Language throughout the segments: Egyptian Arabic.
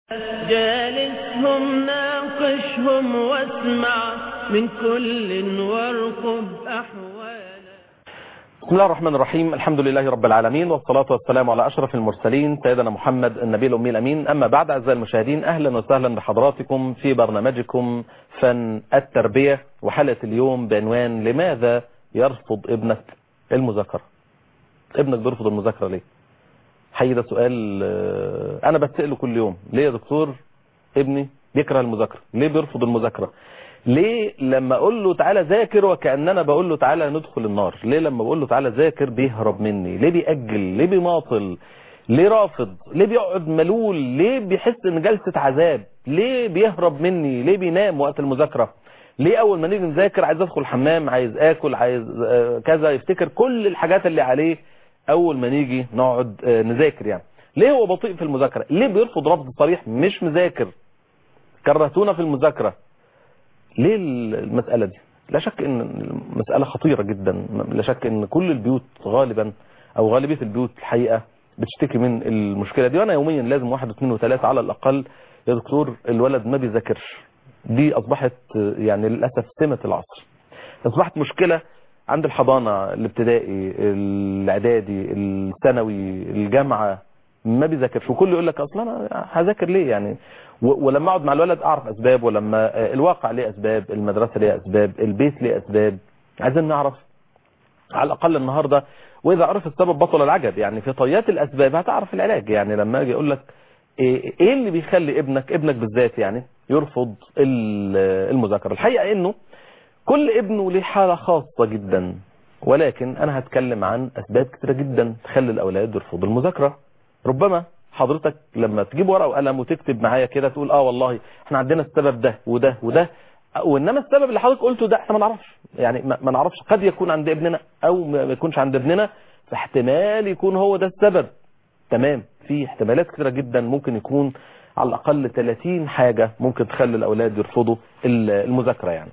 جالسهم ناقشهم واسمع من كل وارقب أحوالا بسم الله الرحمن الرحيم الحمد لله رب العالمين والصلاة والسلام على أشرف المرسلين سيدنا محمد النبي الأمي الأمين أما بعد أعزائي المشاهدين أهلا وسهلا بحضراتكم في برنامجكم فن التربية وحلقة اليوم بعنوان لماذا يرفض ابنك المذاكرة ابنك بيرفض المذاكرة ليه حقيقي ده سؤال آه، أنا بتسأله كل يوم ليه يا دكتور ابني بيكره المذاكرة ليه بيرفض المذاكرة ليه لما اقول له تعالى ذاكر وكأننا بقول له تعالى ندخل النار ليه لما بقول له تعالى ذاكر بيهرب مني ليه بيأجل ليه بيماطل ليه رافض ليه بيقعد ملول ليه بيحس ان جلسة عذاب ليه بيهرب مني ليه بينام وقت المذاكرة ليه اول ما نيجي نذاكر عايز ادخل الحمام عايز اكل عايز آه، كذا يفتكر كل الحاجات اللي عليه اول ما نيجي نقعد آه، نذاكر يعني ليه هو بطيء في المذاكرة ليه بيرفض رفض صريح مش مذاكر كرهتونا في المذاكرة ليه المسألة دي لا شك ان المسألة خطيرة جدا لا شك ان كل البيوت غالبا او غالبية البيوت الحقيقة بتشتكي من المشكلة دي وانا يوميا لازم واحد واثنين وثلاثة على الاقل يا دكتور الولد ما بيذاكرش دي اصبحت يعني للأسف سمة العصر اصبحت مشكلة عند الحضانة الابتدائي الاعدادي الثانوي الجامعة ما بيذاكرش وكل يقول لك اصلا انا هذاكر ليه يعني و- ولما اقعد مع الولد اعرف اسباب ولما آه، الواقع ليه اسباب المدرسه ليه اسباب البيت ليه اسباب عايزين نعرف على الاقل النهارده واذا عرف السبب بطل العجب يعني في طيات الاسباب هتعرف العلاج يعني لما اجي اقول لك ايه إيه اللي بيخلي ابنك ابنك بالذات يعني يرفض ال- المذاكره الحقيقه انه كل ابن له حاله خاصه جدا ولكن انا هتكلم عن اسباب كتيره جدا تخلي الاولاد يرفضوا المذاكره ربما حضرتك لما تجيب ورقه وقلم وتكتب معايا كده تقول اه والله احنا عندنا السبب ده وده وده وانما السبب اللي حضرتك قلته ده احنا ما نعرفش يعني ما ما نعرفش قد يكون عند ابننا او ما يكونش عند ابننا فاحتمال يكون هو ده السبب تمام في احتمالات كتيره جدا ممكن يكون على الاقل 30 حاجه ممكن تخلي الاولاد يرفضوا المذاكره يعني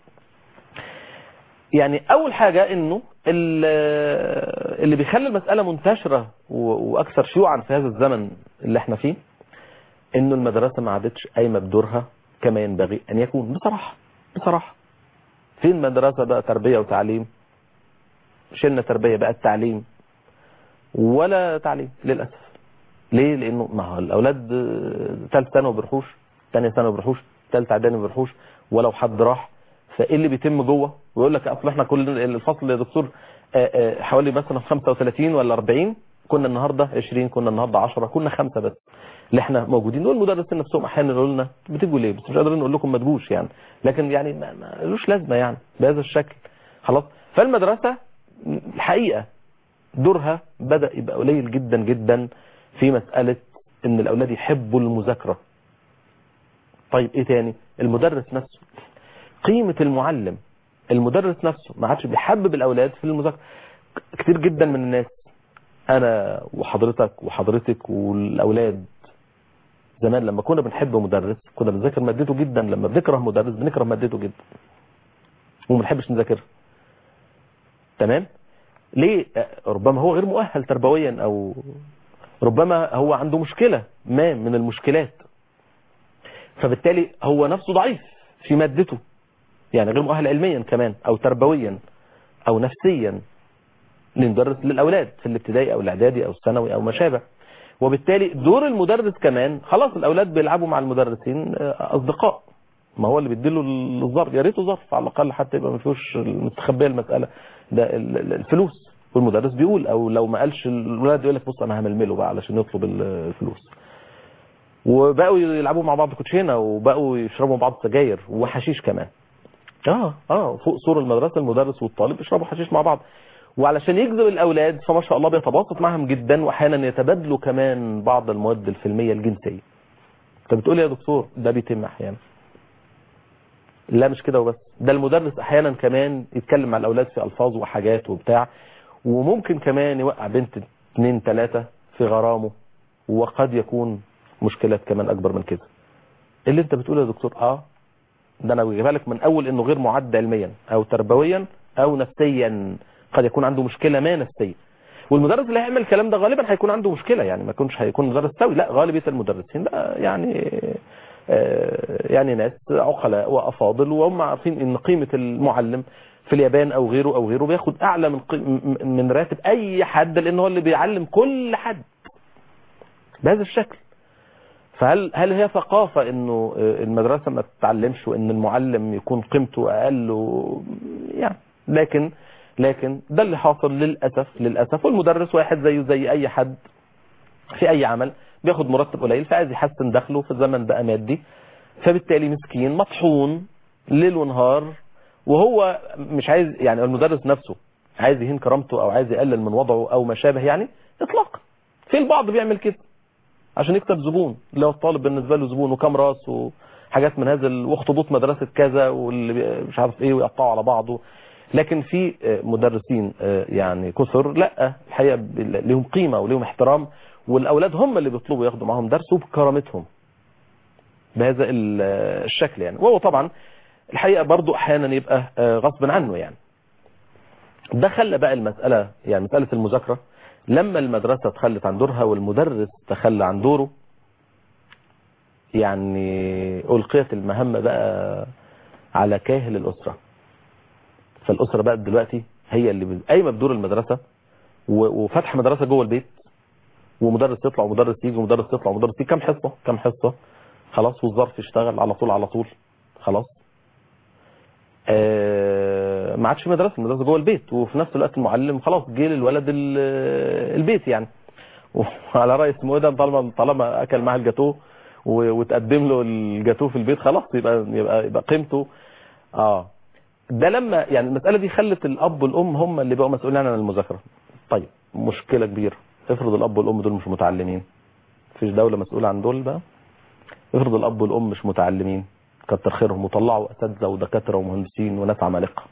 يعني اول حاجة انه ال- اللي بيخلي المسألة منتشرة و- واكثر شيوعا في هذا الزمن اللي احنا فيه انه المدرسة ما عادتش قايمة بدورها كما ينبغي ان يكون بصراحة بصراحة فين مدرسة بقى تربية وتعليم شلنا تربية بقى التعليم ولا تعليم للأسف ليه لانه ما هو الاولاد ثالث سنة ما بيروحوش ثانية سنة ما بيروحوش ثالث اعدادي ما بيروحوش ولو حد راح فايه اللي بيتم جوه ويقول لك اصل احنا كل الفصل يا دكتور آه، آه، حوالي مثلا 35 ولا 40 كنا النهارده 20 كنا النهارده 10 كنا خمسه بس اللي احنا موجودين دول المدرسين نفسهم احيانا يقولوا لنا بتيجوا ليه بس مش قادرين نقول لكم ما تجوش يعني لكن يعني ما ما لوش لازمه يعني بهذا الشكل خلاص فالمدرسه الحقيقه دورها بدا يبقى قليل جدا جدا في مساله ان الاولاد يحبوا المذاكره طيب ايه تاني المدرس نفسه قيمة المعلم المدرس نفسه ما عادش بيحبب الأولاد في المذاكرة كتير جدا من الناس أنا وحضرتك وحضرتك والأولاد زمان لما كنا بنحب مدرس كنا بنذاكر مادته جدا لما بنكره مدرس بنكره مادته جدا وما بنحبش نذاكرها تمام ليه آه، ربما هو غير مؤهل تربويا أو ربما هو عنده مشكلة ما من المشكلات فبالتالي هو نفسه ضعيف في مادته يعني غير مؤهل علميا كمان او تربويا او نفسيا لندرس للاولاد في الابتدائي او الاعدادي او الثانوي او ما شابه وبالتالي دور المدرس كمان خلاص الاولاد بيلعبوا مع المدرسين آه، اصدقاء ما هو اللي بيديله الظرف يا ريته ظرف على الاقل حتى يبقى ما فيهوش مستخبيه المساله ده ال- ال- الفلوس والمدرس بيقول او لو ما قالش الولاد يقول لك بص انا هململه بقى علشان يطلب الفلوس وبقوا يلعبوا مع بعض كوتشينه وبقوا يشربوا مع بعض سجاير وحشيش كمان اه اه فوق سور المدرسه المدرس والطالب يشربوا حشيش مع بعض وعلشان يجذب الاولاد فما شاء الله بيتباسط معهم جدا واحيانا يتبادلوا كمان بعض المواد الفيلميه الجنسيه انت بتقول يا دكتور ده بيتم احيانا لا مش كده وبس ده المدرس احيانا كمان يتكلم مع الاولاد في الفاظ وحاجات وبتاع وممكن كمان يوقع بنت اتنين ثلاثة في غرامه وقد يكون مشكلات كمان اكبر من كده اللي انت بتقوله يا دكتور اه ده انا بجيبها لك من اول انه غير معد علميا او تربويا او نفسيا قد يكون عنده مشكلة ما نفسية والمدرس اللي هيعمل الكلام ده غالبا هيكون عنده مشكله يعني ما يكونش هيكون مدرس سوي لا غالبيه المدرسين ده يعني آه، يعني ناس عقلاء وافاضل وهم عارفين ان قيمه المعلم في اليابان او غيره او غيره بياخد اعلى من قي- م- من راتب اي حد لان هو اللي بيعلم كل حد بهذا الشكل فهل هل هي ثقافة انه المدرسة ما تتعلمش وان المعلم يكون قيمته اقل و... يعني لكن لكن ده اللي حاصل للأسف للأسف والمدرس واحد زيه زي اي حد في اي عمل بياخد مرتب قليل فعايز يحسن دخله في الزمن بقى مادي فبالتالي مسكين مطحون ليل ونهار وهو مش عايز يعني المدرس نفسه عايز يهين كرامته او عايز يقلل من وضعه او ما شابه يعني اطلاقا في البعض بيعمل كده عشان يكسب زبون اللي هو الطالب بالنسبه له زبون وكام راس وحاجات من هذا ال- واخطبوط مدرسه كذا واللي بي- مش عارف ايه ويقطعوا على بعضه لكن في آه، مدرسين آه، يعني كثر لا الحقيقه ب- ليهم قيمه وليهم احترام والاولاد هم اللي بيطلبوا ياخدوا معاهم درس وبكرامتهم بهذا ال- آه، الشكل يعني وهو طبعا الحقيقه برضو احيانا يبقى آه، غصب عنه يعني ده خلى بقى المساله يعني مساله المذاكره لما المدرسه تخلت عن دورها والمدرس تخلى عن دوره يعني ألقيت المهمة بقى على كاهل الأسرة فالأسرة بقى دلوقتي هي اللي قايمة بدور المدرسة و- وفتح مدرسة جوه البيت ومدرس يطلع ومدرس يجي ومدرس يطلع ومدرس يجي كم حصة كم حصة خلاص والظرف يشتغل على طول على طول خلاص آه، ما عادش مدرسة المدرسة جوه البيت وفي نفس الوقت المعلم خلاص جه للولد ال- البيت يعني وعلى رأي اسمه ايه ده طالما طالما اكل معاه الجاتوه و- وتقدم له الجاتوه في البيت خلاص يبقى يبقى يبقى قيمته اه ده لما يعني المسألة دي خلت الأب والأم هم اللي بقوا مسؤولين عن المذاكرة طيب مشكلة كبيرة افرض الأب والأم دول مش متعلمين مفيش دولة مسؤولة عن دول بقى افرض الأب والأم مش متعلمين كتر خيرهم وطلعوا أساتذة ودكاترة ومهندسين وناس عمالقة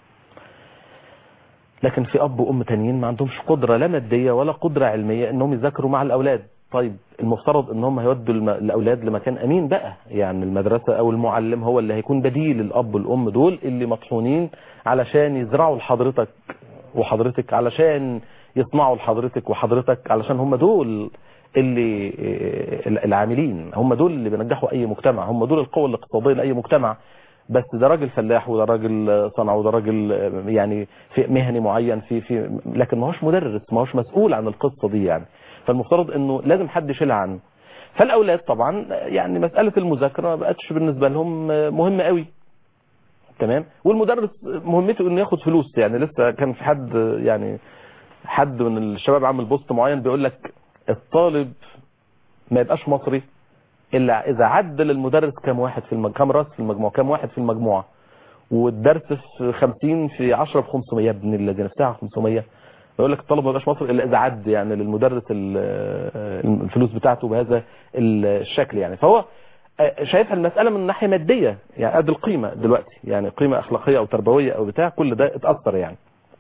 لكن في أب وأم تانيين ما عندهمش قدرة لا مادية ولا قدرة علمية إنهم يذاكروا مع الأولاد طيب المفترض ان هم هيودوا الم- الاولاد لمكان امين بقى يعني المدرسه او المعلم هو اللي هيكون بديل الاب والام دول اللي مطحونين علشان يزرعوا لحضرتك وحضرتك علشان يصنعوا لحضرتك وحضرتك علشان هم دول اللي العاملين هم دول اللي بينجحوا اي مجتمع هم دول القوة الاقتصادية لاي مجتمع بس ده راجل فلاح وده راجل صنع وده راجل يعني في مهني معين في في لكن ما هوش مدرس ما هوش مسؤول عن القصة دي يعني فالمفترض انه لازم حد يشيلها عنه فالاولاد طبعا يعني مسألة المذاكرة ما بقتش بالنسبة لهم مهمة قوي تمام والمدرس مهمته انه ياخد فلوس يعني لسه كان في حد يعني حد من الشباب عامل بوست معين بيقول لك الطالب ما يبقاش مصري الا اذا عدل المدرس كام واحد في المج... كام راس في المجموعه كام واحد في المجموعه والدرس في 50 في 10 ب 500 يا ابن الذين في ساعه 500 يقول لك الطالب ما يبقاش مصري الا اذا عد يعني للمدرس ال- الفلوس بتاعته بهذا الشكل يعني فهو شايفها المسألة من ناحية مادية يعني قد القيمة دلوقتي يعني قيمة أخلاقية أو تربوية أو بتاع كل ده اتأثر يعني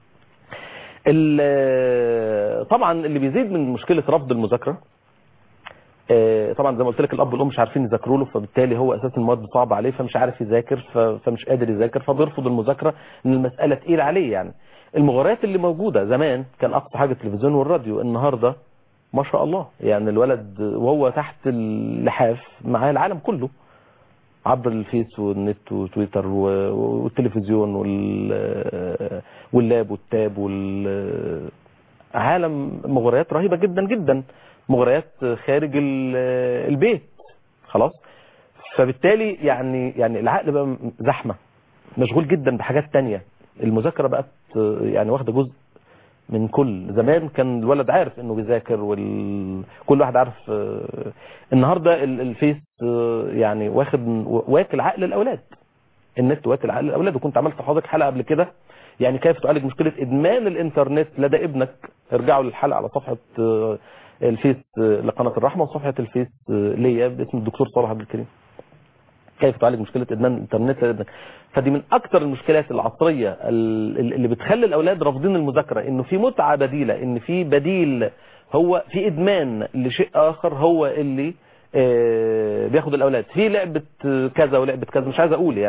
ال- طبعا اللي بيزيد من مشكلة رفض المذاكرة آه، طبعا زي ما قلت لك الاب والام مش عارفين يذاكروا له فبالتالي هو اساس المواد صعبه عليه فمش عارف يذاكر ف- فمش قادر يذاكر فبيرفض المذاكره ان المساله تقيله عليه يعني المغريات اللي موجوده زمان كان اقصى حاجه التلفزيون والراديو النهارده ما شاء الله يعني الولد وهو تحت اللحاف معاه العالم كله عبر الفيس والنت وتويتر و- والتلفزيون وال- واللاب والتاب وال عالم مغريات رهيبة جدا جدا مغريات خارج ال- البيت خلاص فبالتالي يعني يعني العقل بقى زحمة مشغول جدا بحاجات تانية المذاكرة بقت يعني واخدة جزء من كل زمان كان الولد عارف انه بيذاكر وال... كل واحد عارف آه، النهارده ال- الفيس آه، يعني واخد واكل عقل الاولاد النت واكل عقل الاولاد وكنت عملت لحضرتك حلقه قبل كده يعني كيف تعالج مشكله ادمان الانترنت لدى ابنك ارجعوا للحلقه على صفحه آه، الفيس آه، لقناه الرحمه وصفحه الفيس آه، ليا باسم الدكتور صالح عبد الكريم كيف تعالج مشكلة إدمان الإنترنت لدى ابنك فدي من أكثر المشكلات العصرية ال- اللي بتخلي الأولاد رافضين المذاكرة إنه في متعة بديلة إن في بديل هو في إدمان لشيء آخر هو اللي آه، بياخد الأولاد في لعبة آه، كذا ولعبة كذا مش عايز أقول يعني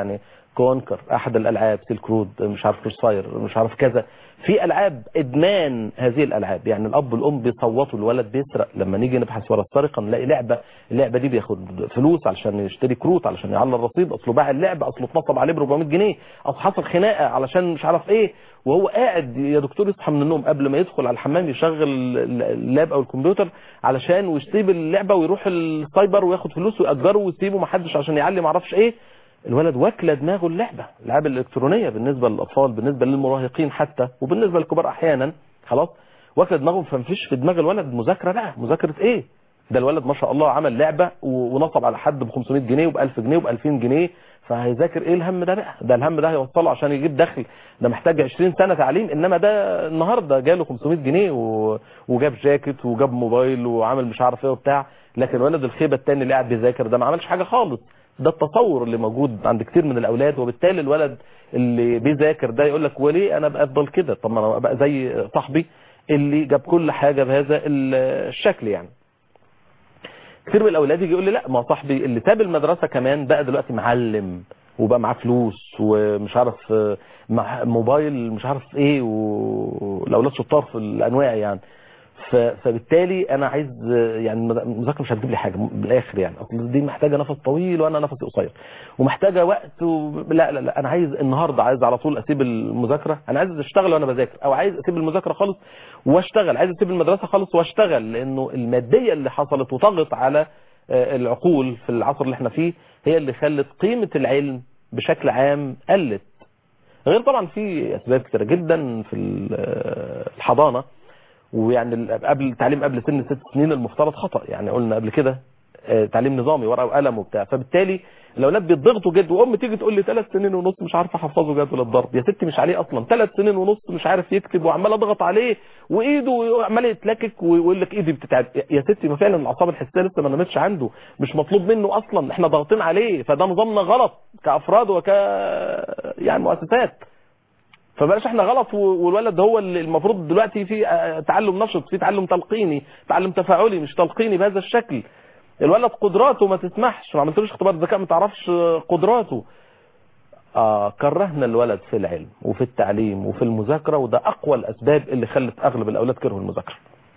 كونكر احد الالعاب سيلك رود مش عارف كروسفاير مش عارف كذا في العاب ادمان هذه الالعاب يعني الاب والام بيصوتوا الولد بيسرق لما نيجي نبحث ورا السرقه نلاقي لعبه اللعبه دي بياخد فلوس علشان يشتري كروت علشان يعلى الرصيد اصله باع اللعبه اصله اتنصب عليه ب 400 جنيه او حصل خناقه علشان مش عارف ايه وهو قاعد يا دكتور يصحى من النوم قبل ما يدخل على الحمام يشغل اللاب او الكمبيوتر علشان ويسيب اللعبه ويروح السايبر وياخد فلوس ويأجره ويسيبه ما حدش عشان يعلي ما اعرفش ايه الولد واكله دماغه اللعبه الالعاب الالكترونيه بالنسبه للاطفال بالنسبه للمراهقين حتى وبالنسبه للكبار احيانا خلاص واكله دماغهم فمفيش في دماغ الولد مذاكره بقى مذاكره ايه ده الولد ما شاء الله عمل لعبه ونصب على حد ب 500 جنيه وب 1000 جنيه وب 2000 جنيه فهيذاكر ايه الهم ده بقى ده الهم ده هيوصله عشان يجيب دخل ده محتاج 20 سنه تعليم انما ده النهارده جاله 500 جنيه و... وجاب جاكيت وجاب موبايل وعمل مش عارف ايه وبتاع لكن ولد الخيبه التاني اللي قاعد بيذاكر ده ما عملش حاجه خالص ده التصور اللي موجود عند كتير من الاولاد وبالتالي الولد اللي بيذاكر ده يقول لك وليه انا ابقى افضل كده طب ما انا ابقى زي صاحبي اللي جاب كل حاجه بهذا الشكل يعني كتير من الاولاد يجي يقول لي لا ما صاحبي اللي ساب المدرسه كمان بقى دلوقتي معلم وبقى معاه فلوس ومش عارف مع موبايل مش عارف ايه والاولاد شطار في الانواع يعني فبالتالي انا عايز يعني المذاكره مش هتجيب لي حاجه بالاخر يعني اصل دي محتاجه نفس طويل وانا نفسي قصير ومحتاجه وقت و... لا لا لا انا عايز النهارده عايز على طول اسيب المذاكره انا عايز اشتغل وانا بذاكر او عايز اسيب المذاكره خالص واشتغل عايز اسيب المدرسه خالص واشتغل لانه الماديه اللي حصلت وطغت على العقول في العصر اللي احنا فيه هي اللي خلت قيمه العلم بشكل عام قلت غير طبعا في اسباب كثيره جدا في الحضانه ويعني قبل التعليم قبل سن ست سنين المفترض خطأ يعني قلنا قبل كده تعليم نظامي ورقه وقلم وبتاع فبالتالي الاولاد بيتضغطوا جد وام تيجي تقول لي ثلاث سنين ونص مش عارف احفظه جدول الضرب يا ستي مش عليه اصلا ثلاث سنين ونص مش عارف يكتب وعمال اضغط عليه وايده عمال يتلكك ويقول لك ايدي بتتعب يا ستي ما فعلا الاعصاب الحسيه لسه ما نمتش عنده مش مطلوب منه اصلا احنا ضاغطين عليه فده نظامنا غلط كافراد وك يعني مؤسسات فبلاش احنا غلط والولد هو اللي المفروض دلوقتي في تعلم نشط في تعلم تلقيني تعلم تفاعلي مش تلقيني بهذا الشكل الولد قدراته ما تسمحش ما عملتلوش اختبار ذكاء ما تعرفش قدراته آه كرهنا الولد في العلم وفي التعليم وفي المذاكرة وده أقوى الأسباب اللي خلت أغلب الأولاد كرهوا المذاكرة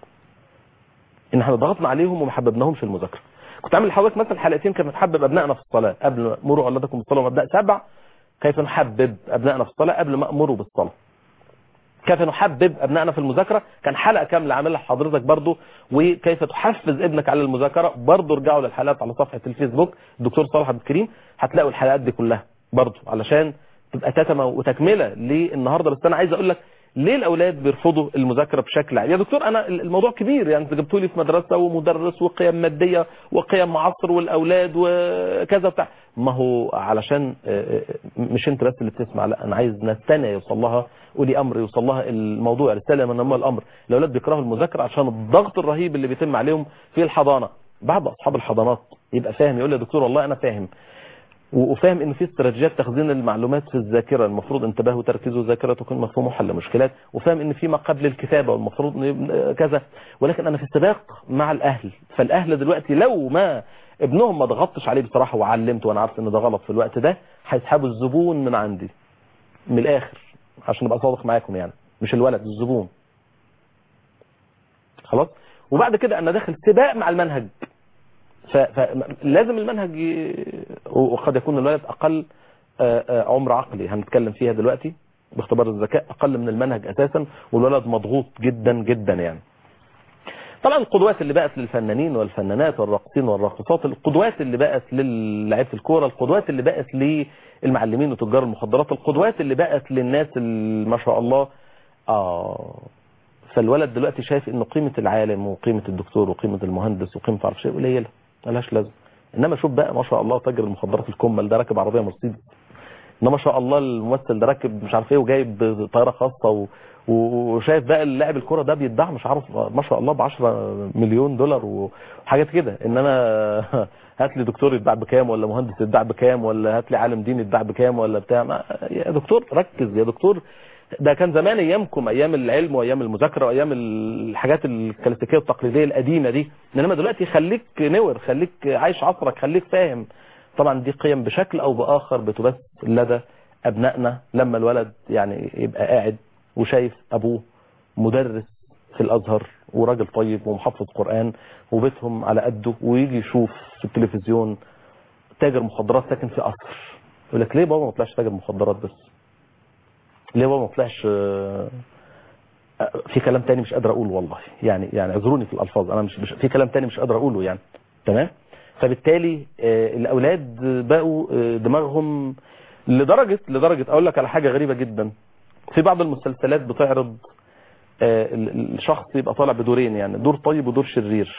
إن احنا ضغطنا عليهم وما حببناهمش في المذاكرة كنت عامل لحضرتك مثلا حلقتين كانت بتحبب أبنائنا في الصلاة قبل مروا أولادكم بالصلاة ومبدأ سبع كيف نحبب أبنائنا في الصلاة قبل ما أمروا بالصلاة كيف نحبب أبنائنا في المذاكرة كان حلقة كاملة عاملها حضرتك برضو وكيف تحفز ابنك على المذاكرة برضو ارجعوا للحلقات على صفحة الفيسبوك الدكتور صالح عبد الكريم هتلاقوا الحلقات دي كلها برضو علشان تبقى تتمة وتكملة للنهاردة بس أنا عايز أقول لك ليه الأولاد بيرفضوا المذاكرة بشكل عام يا دكتور أنا الموضوع كبير يعني انت جبتوا لي في مدرسة ومدرس وقيم مادية وقيم معصر والأولاد وكذا بتاع ما هو علشان مش انت بس اللي بتسمع لا انا عايز ناس ثانيه يوصل لها ولي امر يوصل لها الموضوع رساله من نمو الامر الاولاد بيكرهوا المذاكره عشان الضغط الرهيب اللي بيتم عليهم في الحضانه بعض اصحاب الحضانات يبقى فاهم يقول لي يا دكتور والله انا فاهم وفاهم ان في استراتيجيات تخزين المعلومات في الذاكره المفروض انتباه وتركيز وذاكره تكون مفهوم وحل مشكلات وفاهم ان في ما قبل الكتابه والمفروض كذا ولكن انا في السباق مع الاهل فالاهل دلوقتي لو ما ابنهم ما ضغطتش عليه بصراحه وعلمته وانا عارف ان ده غلط في الوقت ده هيسحبوا الزبون من عندي من الاخر عشان ابقى صادق معاكم يعني مش الولد الزبون خلاص وبعد كده انا داخل سباق مع المنهج فلازم المنهج ي... وقد يكون الولد اقل عمر عقلي هنتكلم فيها دلوقتي باختبار الذكاء اقل من المنهج اساسا والولد مضغوط جدا جدا يعني طبعا القدوات اللي بقت للفنانين والفنانات والراقصين والراقصات القدوات اللي بقت للاعيبه الكوره القدوات اللي بقت للمعلمين وتجار المخدرات القدوات اللي بقت للناس اللي ما شاء الله اه فالولد دلوقتي شايف ان قيمه العالم وقيمه الدكتور وقيمه المهندس وقيمه عارف شيء قليله ملهاش لازمه انما شوف بقى ما شاء الله تاجر المخدرات الكمل ده راكب عربيه مرسيدس انما ما شاء الله الممثل ده راكب مش عارف ايه وجايب طياره خاصه و... وشايف بقى اللاعب الكرة ده بيتباع مش عارف ما شاء الله ب 10 مليون دولار وحاجات كده انما هات لي دكتور يتباع بكام ولا مهندس يتباع بكام ولا هات لي عالم دين يتباع بكام ولا بتاع ما يا دكتور ركز يا دكتور ده كان زمان ايامكم ايام العلم وايام المذاكره وايام الحاجات الكلاسيكيه التقليديه القديمه دي انما دلوقتي خليك نور خليك عايش عصرك خليك فاهم طبعا دي قيم بشكل او باخر بتبث لدى ابنائنا لما الولد يعني يبقى قاعد وشايف ابوه مدرس في الازهر وراجل طيب ومحفظ قرآن وبيتهم على قده ويجي يشوف في التلفزيون تاجر مخدرات ساكن في قصر يقول لك ليه بابا ما طلعش تاجر مخدرات بس ليه بابا ما طلعش آه، آه، في كلام تاني مش قادر اقوله والله يعني يعني اعذروني في الالفاظ انا مش, مش في كلام تاني مش قادر اقوله يعني تمام فبالتالي آه، الاولاد بقوا آه، دماغهم لدرجه لدرجه اقول لك على حاجه غريبه جدا في بعض المسلسلات بتعرض آه، ال- ال- الشخص يبقى طالع بدورين يعني دور طيب ودور شرير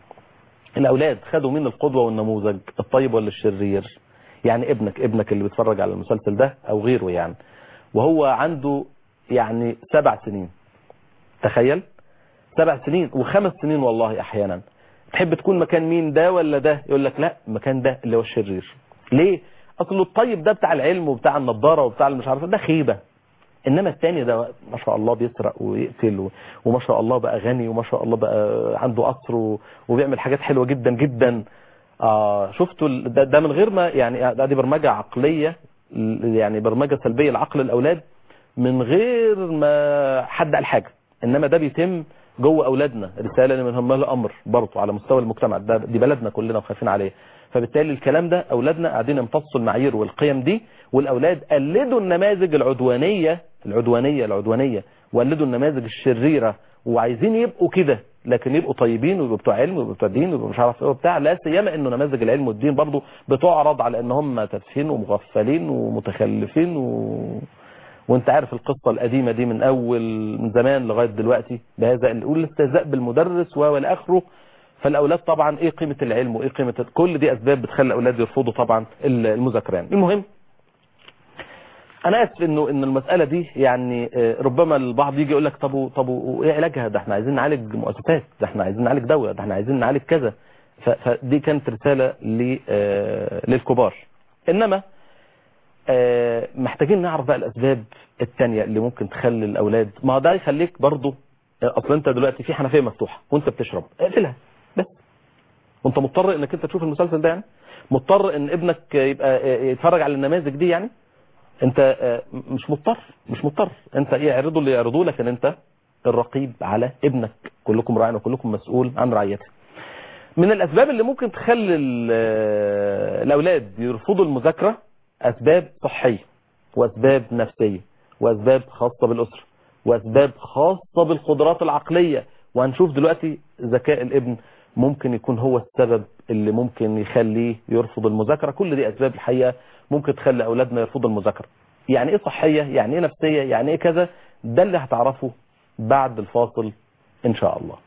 الاولاد خدوا مين القدوه والنموذج الطيب ولا الشرير يعني ابنك ابنك اللي بيتفرج على المسلسل ده او غيره يعني وهو عنده يعني سبع سنين تخيل سبع سنين وخمس سنين والله احيانا تحب تكون مكان مين ده ولا ده يقول لك لا مكان ده اللي هو الشرير ليه اصل الطيب ده بتاع العلم وبتاع النضاره وبتاع المش عارف ده خيبه انما الثاني ده ما شاء الله بيسرق ويقتل و- وما شاء الله بقى غني وما شاء الله بقى عنده قصر و- وبيعمل حاجات حلوه جدا جدا آه شفتوا ال- ده, ده من غير ما يعني ده دي برمجه عقليه ل- يعني برمجه سلبيه لعقل الاولاد من غير ما حد قال حاجه انما ده بيتم جوه اولادنا رساله لمن هم له الامر برضه على مستوى المجتمع ده دي بلدنا كلنا وخايفين عليه فبالتالي الكلام ده اولادنا قاعدين يمتصوا المعايير والقيم دي والاولاد قلدوا النماذج العدوانيه العدوانيه العدوانيه وقلدوا النماذج الشريره وعايزين يبقوا كده لكن يبقوا طيبين ويبقوا بتوع علم ويبقوا بتوع دين ويبقوا مش عارف ايه وبتاع لا سيما انه نماذج العلم والدين برضه بتعرض على ان هم تافهين ومغفلين ومتخلفين و... وانت عارف القصة القديمة دي من اول من زمان لغاية دلوقتي بهذا الاستهزاء بالمدرس والى اخره فالاولاد طبعا ايه قيمة العلم وايه قيمة كل دي اسباب بتخلي الاولاد يرفضوا طبعا المذاكرة يعني. المهم انا اسف انه ان المسألة دي يعني آه، ربما البعض يجي يقول لك طب و- طب وايه علاجها ده احنا عايزين نعالج مؤسسات ده احنا عايزين نعالج دولة ده احنا عايزين نعالج كذا ف- فدي كانت رسالة ل- آه، للكبار انما آه، محتاجين نعرف بقى الاسباب التانية اللي ممكن تخلي الاولاد ما هو ده يخليك برضو آه، اصل انت دلوقتي في حنفيه مفتوحه وانت بتشرب اقفلها بس وانت مضطر انك انت تشوف المسلسل ده يعني مضطر ان ابنك يبقى آه، يتفرج على النماذج دي يعني انت آه، مش مضطر مش مضطر انت ايه اعرضوا اللي يعرضوه لكن انت الرقيب على ابنك كلكم راع وكلكم مسؤول عن رعيته من الاسباب اللي ممكن تخلي ال- آه، الاولاد يرفضوا المذاكره اسباب صحيه واسباب نفسيه واسباب خاصه بالاسره واسباب خاصه بالقدرات العقليه وهنشوف دلوقتي ذكاء الابن ممكن يكون هو السبب اللي ممكن يخليه يرفض المذاكره كل دي اسباب الحقيقه ممكن تخلي اولادنا يرفضوا المذاكره يعني ايه صحيه يعني ايه نفسيه يعني ايه كذا ده اللي هتعرفه بعد الفاصل ان شاء الله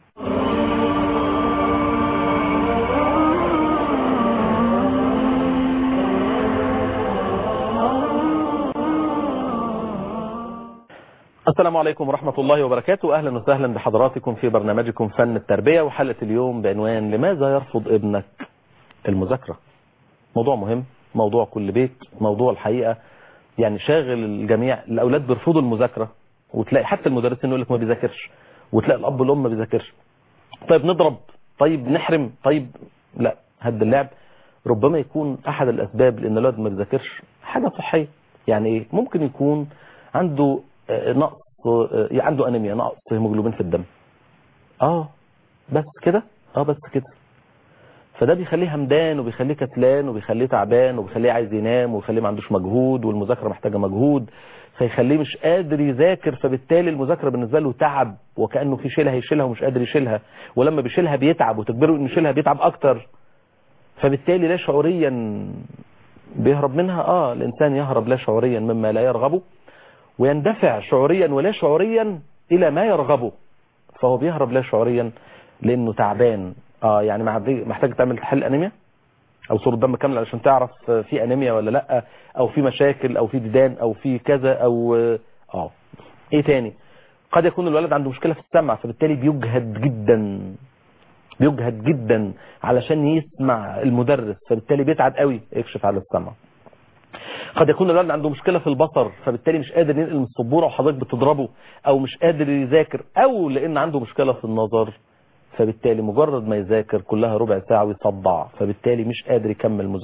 السلام عليكم ورحمة الله وبركاته أهلا وسهلا بحضراتكم في برنامجكم فن التربية وحلقة اليوم بعنوان لماذا يرفض ابنك المذاكرة موضوع مهم موضوع كل بيت موضوع الحقيقة يعني شاغل الجميع الأولاد بيرفضوا المذاكرة وتلاقي حتى المدرسين يقول لك ما بيذاكرش وتلاقي الأب والأم ما بيذاكرش طيب نضرب طيب نحرم طيب لا هد اللعب ربما يكون أحد الأسباب لأن الولد ما بيذاكرش حاجة صحية يعني إيه ممكن يكون عنده آه، نقص آه، عنده انيميا نقص هيموجلوبين في الدم اه بس كده اه بس كده فده بيخليه همدان وبيخليه كسلان وبيخليه تعبان وبيخليه عايز ينام وبيخليه ما عندوش مجهود والمذاكره محتاجه مجهود فيخليه مش قادر يذاكر فبالتالي المذاكره بالنسبه له تعب وكانه في شيلها يشيلها ومش قادر يشيلها ولما بيشيلها بيتعب وتجبره انه يشيلها بيتعب اكتر فبالتالي لا شعوريا بيهرب منها اه الانسان يهرب لا شعوريا مما لا يرغبه ويندفع شعوريا ولا شعوريا الى ما يرغبه فهو بيهرب لا شعوريا لانه تعبان اه يعني معدي- محتاج تعمل تحل انيميا او صورة دم كاملة علشان تعرف في انيميا ولا لا او في مشاكل او في ديدان او في كذا او اه ايه تاني قد يكون الولد عنده مشكلة في السمع فبالتالي بيجهد جدا بيجهد جدا علشان يسمع المدرس فبالتالي بيتعب قوي يكشف على السمع قد يكون الولد عنده مشكلة في البصر فبالتالي مش قادر ينقل من السبورة وحضرتك بتضربه او مش قادر يذاكر او لان عنده مشكلة في النظر فبالتالي مجرد ما يذاكر كلها ربع ساعة ويصدع فبالتالي مش قادر يكمل مذاكرة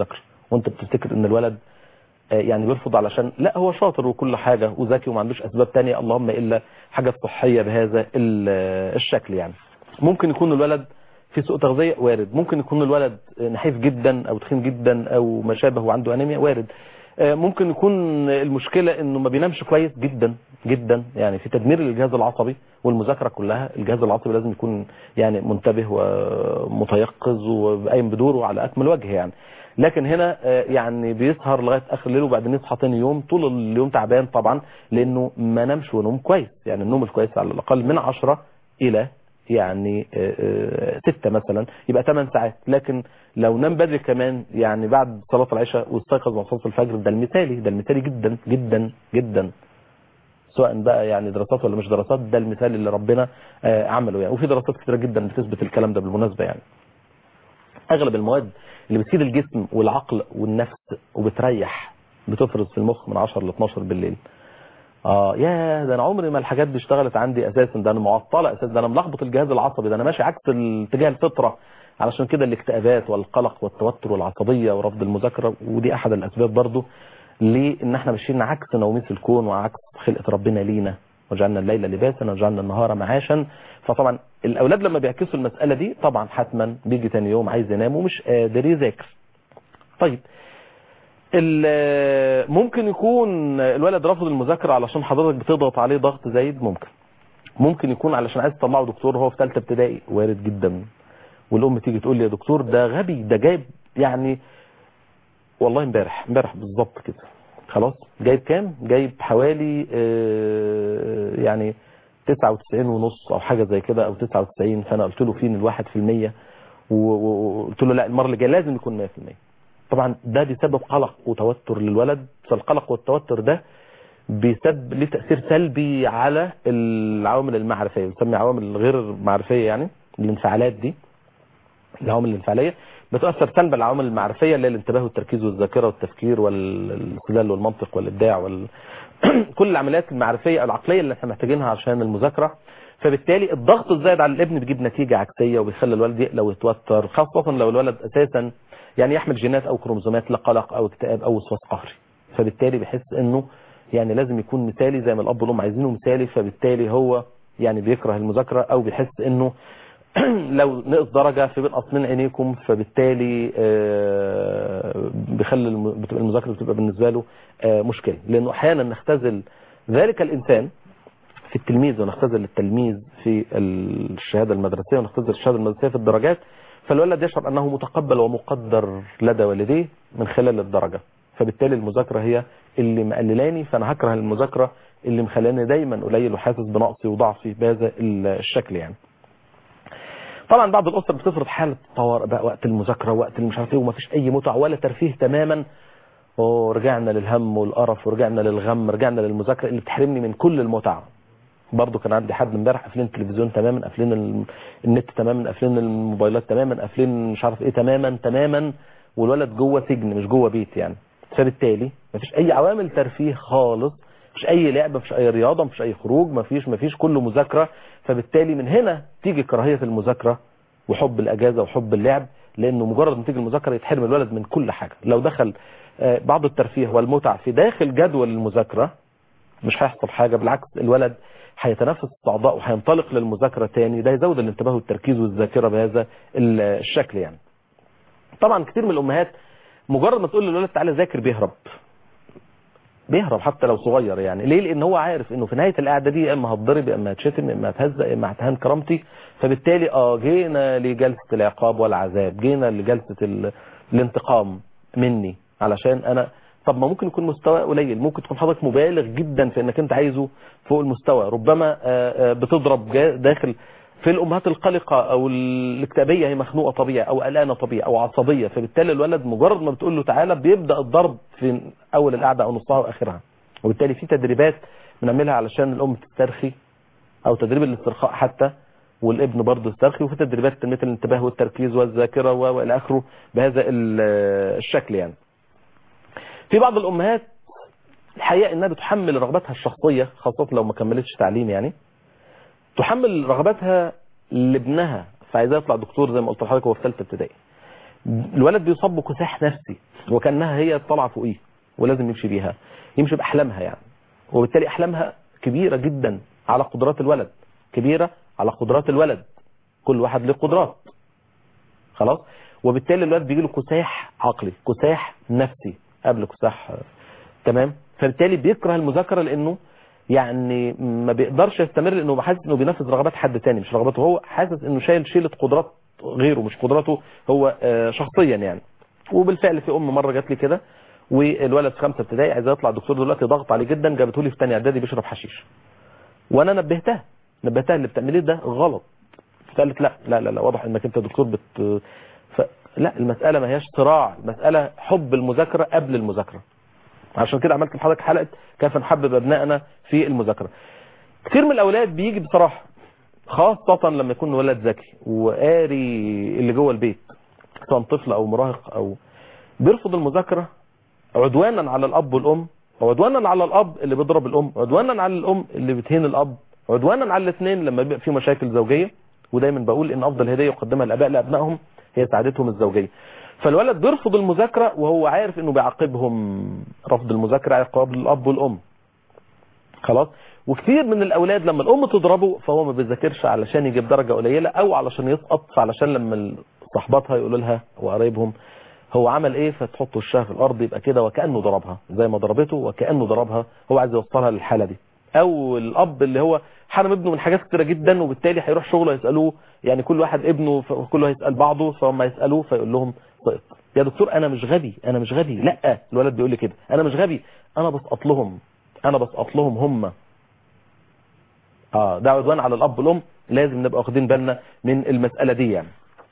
وانت بتفتكر ان الولد آه، يعني بيرفض علشان لا هو شاطر وكل حاجة وذكي وما عندوش اسباب تانية اللهم الا حاجة صحية بهذا ال- آه، الشكل يعني ممكن يكون الولد في سوء تغذية وارد ممكن يكون الولد نحيف جدا او تخين جدا او ما شابه وعنده انيميا وارد آه، ممكن يكون المشكلة انه ما بينامش كويس جدا جدا يعني في تدمير للجهاز العصبي والمذاكرة كلها الجهاز العصبي لازم يكون يعني منتبه ومتيقظ وقايم بدوره على اكمل وجه يعني لكن هنا آه، يعني بيسهر لغاية اخر الليل وبعدين يصحى تاني يوم طول اليوم تعبان طبعا لانه ما نامش ونوم كويس يعني النوم الكويس على الاقل من 10 الى يعني آه، آه، ستة مثلا يبقى 8 ساعات لكن لو نام بدري كمان يعني بعد صلاة العشاء واستيقظ مع صلاة الفجر ده المثالي ده المثالي جدا جدا جدا سواء بقى يعني دراسات ولا مش دراسات ده المثال اللي ربنا آه، عمله يعني وفي دراسات كتيرة جدا بتثبت الكلام ده بالمناسبة يعني اغلب المواد اللي بتفيد الجسم والعقل والنفس وبتريح بتفرز في المخ من 10 ل 12 بالليل اه يا ده انا عمري ما الحاجات دي اشتغلت عندي اساسا ده انا معطله اساسا ده انا ملخبط الجهاز العصبي ده انا ماشي عكس اتجاه الفطره علشان كده الاكتئابات والقلق والتوتر والعصبيه ورفض المذاكره ودي احد الاسباب برضو لان احنا ماشيين عكس نوميس الكون وعكس خلقه ربنا لينا وجعلنا الليل لباسا وجعلنا النهار معاشا فطبعا الاولاد لما بيعكسوا المساله دي طبعا حتما بيجي تاني يوم عايز ينام ومش قادر يذاكر طيب ال- ممكن يكون الولد رافض المذاكرة علشان حضرتك بتضغط عليه ضغط زايد ممكن ممكن يكون علشان عايز تطلعه دكتور وهو في ثالثه ابتدائي وارد جدا والام تيجي تقول لي يا دكتور ده غبي ده جايب يعني والله امبارح امبارح بالظبط كده خلاص جايب كام جايب حوالي آه، يعني 99 ونص او حاجة زي كده او 99 فانا قلت له فين الواحد في المية و- و- وقلت له لا المرة اللي جايه لازم يكون 100% طبعا ده بيسبب قلق وتوتر للولد فالقلق والتوتر ده بيسبب ليه تأثير سلبي على العوامل المعرفية بنسمي عوامل غير معرفية يعني الانفعالات دي العوامل الانفعالية بتأثر سلبا على العوامل المعرفية اللي هي الانتباه والتركيز والذاكرة والتفكير والاستدلال والمنطق والإبداع وال... كل العمليات المعرفية أو العقلية اللي احنا محتاجينها عشان المذاكرة فبالتالي الضغط الزايد على الابن بيجيب نتيجة عكسية وبيخلي الولد يقلق ويتوتر خاصة لو الولد أساسا يعني يحمل جينات أو كروموزومات لقلق أو اكتئاب أو وسواس قهري فبالتالي بيحس إنه يعني لازم يكون مثالي زي ما الأب والأم عايزينه مثالي فبالتالي هو يعني بيكره المذاكرة أو بيحس إنه لو نقص درجة في بنقص من عينيكم فبالتالي آه، بيخلي الم- بتبقى المذاكرة بتبقى بالنسبة له آه، مشكلة لأنه أحيانا نختزل ذلك الإنسان في التلميذ ونختزل التلميذ في الشهادة المدرسية ونختزل الشهادة المدرسية في الدرجات فالولد يشعر أنه متقبل ومقدر لدى والديه من خلال الدرجة فبالتالي المذاكرة هي اللي مقللاني فأنا هكره المذاكرة اللي مخلاني دايما قليل وحاسس بنقصي وضعفي بهذا الشكل يعني طبعا بعض الاسر بتفرض حاله طوارئ بقى وقت المذاكره وقت مش عارف ايه ومفيش اي متعه ولا ترفيه تماما ورجعنا للهم والقرف ورجعنا للغم رجعنا للمذاكره اللي بتحرمني من كل المتعه برضه كان عندي حد امبارح قافلين التلفزيون تماما قافلين ال- النت تماما قافلين الموبايلات تماما قافلين مش عارف ايه تماما تماما والولد جوه سجن مش جوه بيت يعني فبالتالي مفيش اي عوامل ترفيه خالص مفيش اي لعبه مفيش اي رياضه مفيش اي خروج مفيش مفيش كله مذاكره فبالتالي من هنا تيجي كراهيه المذاكره وحب الاجازه وحب اللعب لانه مجرد ما تيجي المذاكره يتحرم الولد من كل حاجه لو دخل آه، بعض الترفيه والمتع في داخل جدول المذاكره مش هيحصل حاجة بالعكس الولد هيتنفس الصعداء وهينطلق للمذاكرة تاني ده يزود الانتباه والتركيز والذاكرة بهذا ال- الشكل يعني طبعا كتير من الأمهات مجرد ما تقول للولد تعالى ذاكر بيهرب بيهرب حتى لو صغير يعني ليه لان هو عارف انه في نهايه القعده دي يا اما هتضرب يا اما هتشتم يا اما هتهزق يا اما هتهان كرامتي فبالتالي اه جينا لجلسه العقاب والعذاب جينا لجلسه ال... الانتقام مني علشان انا طب ما ممكن يكون مستوى قليل ممكن تكون حضرتك مبالغ جدا في انك انت عايزه فوق المستوى ربما آه، آه، بتضرب جا- داخل في الامهات القلقه او الاكتئابيه هي مخنوقه طبيعي او قلقانه طبيعي او عصبيه فبالتالي الولد مجرد ما بتقول له تعالى بيبدا الضرب في اول القعده او نصها واخرها وبالتالي في تدريبات بنعملها علشان الام تسترخي او تدريب الاسترخاء حتى والابن برضه يسترخي وفي تدريبات تنميه الانتباه والتركيز والذاكره و- والى اخره بهذا ال- الشكل يعني في بعض الامهات الحقيقه انها بتحمل رغباتها الشخصيه خاصه لو ما كملتش تعليم يعني تحمل رغباتها لابنها فعايزاه يطلع دكتور زي ما قلت لحضرتك هو في ثالثه ابتدائي الولد بيصاب بكساح نفسي وكانها هي طالعه فوقيه ولازم يمشي بيها يمشي باحلامها يعني وبالتالي احلامها كبيره جدا على قدرات الولد كبيره على قدرات الولد كل واحد له قدرات خلاص وبالتالي الولد بيجي له كساح عقلي كساح نفسي قبل كساح تمام فبالتالي بيكره المذاكره لانه يعني ما بيقدرش يستمر لانه حاسس انه بينفذ رغبات حد تاني مش رغباته هو حاسس انه شايل شيله قدرات غيره مش قدراته هو شخصيا يعني وبالفعل في ام مره جات لي كده والولد في خمسه ابتدائي عايز يطلع الدكتور دلوقتي ضغط عليه جدا جابته لي في ثانيه اعدادي بيشرب حشيش وانا نبهتها نبهتها اللي بتعمليه ده غلط فقالت لا لا لا, لا واضح انك انت دكتور بت ف... لا المساله ما هياش صراع المساله حب المذاكره قبل المذاكره عشان كده عملت لحضرتك حلقه كيف نحبب ابنائنا في المذاكره كثير من الاولاد بيجي بصراحه خاصه لما يكون ولد ذكي وقاري اللي جوه البيت سواء طفل او مراهق او بيرفض المذاكره عدوانا على الاب والام عدوانا على الاب اللي بيضرب الام عدوانا على الام اللي بتهين الاب عدوانا على الاثنين لما بيبقى في مشاكل زوجيه ودايما بقول ان افضل هديه يقدمها الاباء لابنائهم هي سعادتهم الزوجيه فالولد بيرفض المذاكره وهو عارف انه بيعاقبهم رفض المذاكره عقاب للاب والام خلاص وكثير من الاولاد لما الام تضربه فهو ما بيذاكرش علشان يجيب درجه قليله او علشان يسقط فعلشان لما صاحباتها يقولوا لها وقرايبهم هو عمل ايه فتحط وشها في الارض يبقى كده وكانه ضربها زي ما ضربته وكانه ضربها هو عايز يوصلها للحاله دي او الاب اللي هو حرم ابنه من حاجات كتيره جدا وبالتالي هيروح شغله يسالوه يعني كل واحد ابنه كله هيسال بعضه فهم يسالوه فيقول لهم سقط يا دكتور انا مش غبي انا مش غبي لا الولد بيقول لي كده انا مش غبي انا بسقط لهم انا بسقط لهم هم اه ده عدوان على الاب والام لازم نبقى واخدين بالنا من المساله دي يعني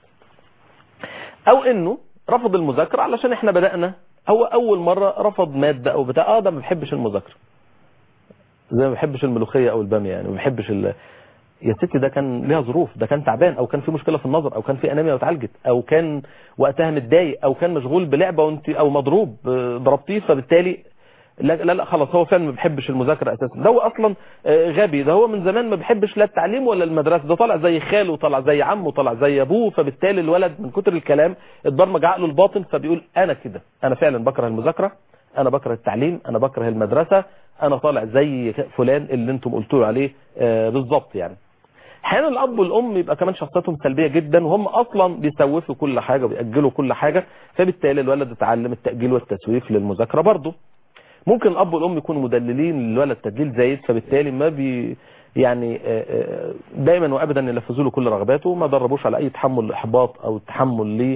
او انه رفض المذاكره علشان احنا بدانا هو اول مره رفض ماده او بتاع اه ده ما بيحبش المذاكره زي ما بيحبش الملوخيه او الباميه يعني ما بيحبش ال... يا ستي ده كان ليها ظروف ده كان تعبان او كان في مشكله في النظر او كان في انيميا واتعالجت او كان وقتها متضايق او كان مشغول بلعبه وانت او مضروب ضربتيه فبالتالي لا لا, لا خلاص هو فعلا ما بيحبش المذاكره اساسا ده هو اصلا غبي ده هو من زمان ما بيحبش لا التعليم ولا المدرسه ده طالع زي خاله طالع زي عمه طالع زي ابوه فبالتالي الولد من كتر الكلام اتبرمج عقله الباطن فبيقول انا كده انا فعلا بكره المذاكره انا بكره التعليم انا بكره المدرسه انا طالع زي فلان اللي انتم قلتوا عليه بالظبط يعني احيانا الاب والام يبقى كمان شخصيتهم سلبيه جدا وهم اصلا بيسوفوا كل حاجه وبيأجلوا كل حاجه فبالتالي الولد اتعلم التأجيل والتسويف للمذاكره برضه ممكن الاب والام يكونوا مدللين للولد تدليل زايد فبالتالي ما بي يعني دايما وابدا ينفذوا له كل رغباته ما دربوش على اي تحمل الاحباط او التحمل ل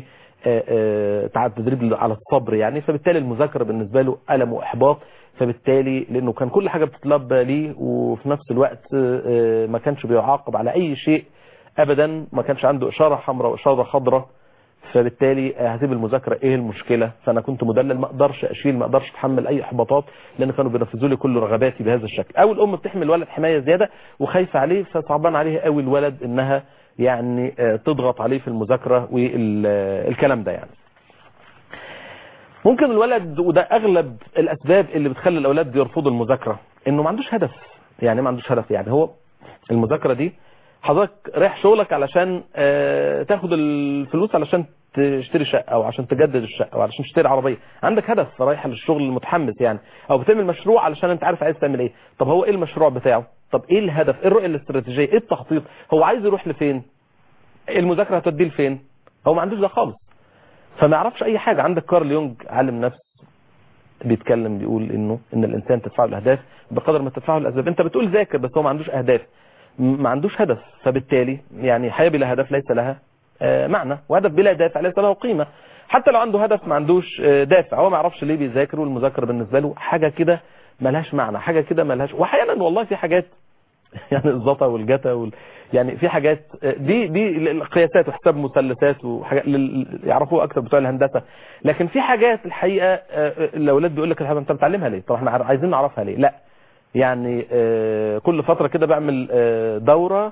تدريب على الصبر يعني فبالتالي المذاكره بالنسبه له الم واحباط فبالتالي لانه كان كل حاجه بتتلبى ليه وفي نفس الوقت ما كانش بيعاقب على اي شيء ابدا ما كانش عنده اشاره حمراء واشاره خضراء فبالتالي هسيب المذاكره ايه المشكله فانا كنت مدلل ما اقدرش اشيل ما اقدرش اتحمل اي احباطات لان كانوا بينفذوا لي كل رغباتي بهذا الشكل او الام بتحمل الولد حمايه زياده وخايفه عليه فصعبان عليها قوي الولد انها يعني تضغط عليه في المذاكره والكلام ده يعني ممكن الولد وده اغلب الاسباب اللي بتخلي الاولاد يرفضوا المذاكره انه ما عندوش هدف يعني ما عندوش هدف يعني هو المذاكره دي حضرتك رايح شغلك علشان تاخد الفلوس علشان تشتري شقه او عشان تجدد الشقه او علشان تشتري عربيه عندك هدف رايح للشغل المتحمس يعني او بتعمل مشروع علشان انت عارف عايز تعمل ايه طب هو ايه المشروع بتاعه طب ايه الهدف ايه الرؤيه الاستراتيجيه ايه التخطيط هو عايز يروح لفين المذاكره هتوديه لفين هو ما عندوش ده خالص فما يعرفش اي حاجه عندك كارل يونج عالم نفس بيتكلم بيقول انه ان الانسان تدفعه الاهداف بقدر ما تدفعه الاسباب انت بتقول ذاكر بس هو ما عندوش اهداف ما عندوش هدف فبالتالي يعني حياه بلا هدف ليس لها معنى وهدف بلا دافع ليس له قيمه حتى لو عنده هدف ما عندوش دافع هو ما يعرفش ليه بيذاكر والمذاكره بالنسبه له حاجه كده ملهاش معنى حاجه كده ملهاش واحيانا والله في حاجات يعني الزطا والجتا وال... يعني في حاجات دي دي قياسات وحساب مثلثات وحاجات يعرفوها اكثر بتوع الهندسه لكن في حاجات الحقيقه الاولاد بيقول لك انت بتعلمها ليه طب احنا عايزين نعرفها ليه لا يعني كل فتره كده بعمل دوره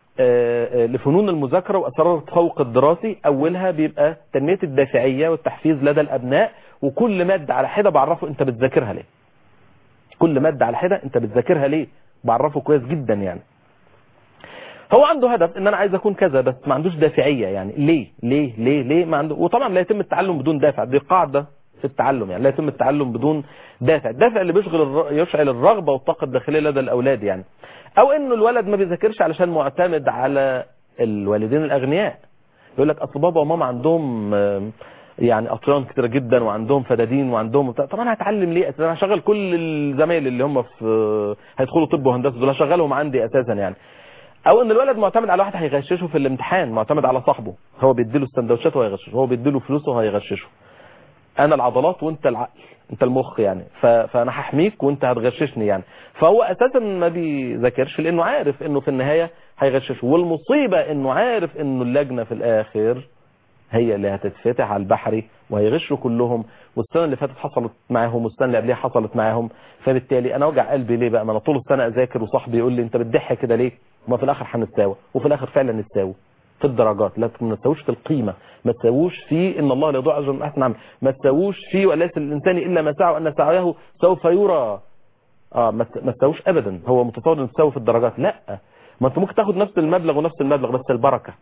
لفنون المذاكره واسرار التفوق الدراسي اولها بيبقى تنميه الدافعيه والتحفيز لدى الابناء وكل ماده على حده بعرفه انت بتذاكرها ليه كل ماده على حده انت بتذاكرها ليه بعرفه كويس جدا يعني هو عنده هدف ان انا عايز اكون كذا بس ما عندوش دافعيه يعني ليه ليه ليه ليه ما عنده وطبعا لا يتم التعلم بدون دافع دي قاعده في التعلم يعني لا يتم التعلم بدون دافع الدافع اللي بيشغل الر... يشعل الرغبه والطاقه الداخليه لدى الاولاد يعني او انه الولد ما بيذاكرش علشان معتمد على الوالدين الاغنياء يقول لك اصل بابا وماما عندهم آم، يعني اطيان كتيره جدا وعندهم فدادين وعندهم بتاع. طب انا هتعلم ليه اساسا انا هشغل كل الزمايل اللي هم في هيدخلوا طب وهندسه دول هشغلهم عندي اساسا يعني او ان الولد معتمد على واحد هيغششه في الامتحان معتمد على صاحبه هو بيديله السندوتشات وهيغششه هو بيديله فلوسه وهيغششه انا العضلات وانت العقل انت المخ يعني ف... فانا هحميك وانت هتغششني يعني فهو اساسا ما بيذاكرش لانه عارف انه في النهايه هيغششه والمصيبه انه عارف انه اللجنه في الاخر هي اللي هتتفتح على البحري وهيغشوا كلهم والسنه اللي فاتت حصلت معاهم والسنه اللي قبلها حصلت معاهم فبالتالي انا وجع قلبي ليه بقى ما انا طول السنه اذاكر وصاحبي يقول لي انت بتضحك كده ليه وما في الاخر هنتساوى وفي الاخر فعلا نتساوى في الدرجات لكن ما تساووش في القيمه ما تساووش في ان الله لا يضيع اجر من احسن عمل ما تساووش في وليس للانسان الا ما سعى وان سعيه سوف يرى اه ما ت- ما تساووش ابدا هو متصور ان تساوي في الدرجات لا ما انت ممكن تاخد نفس المبلغ ونفس المبلغ بس البركه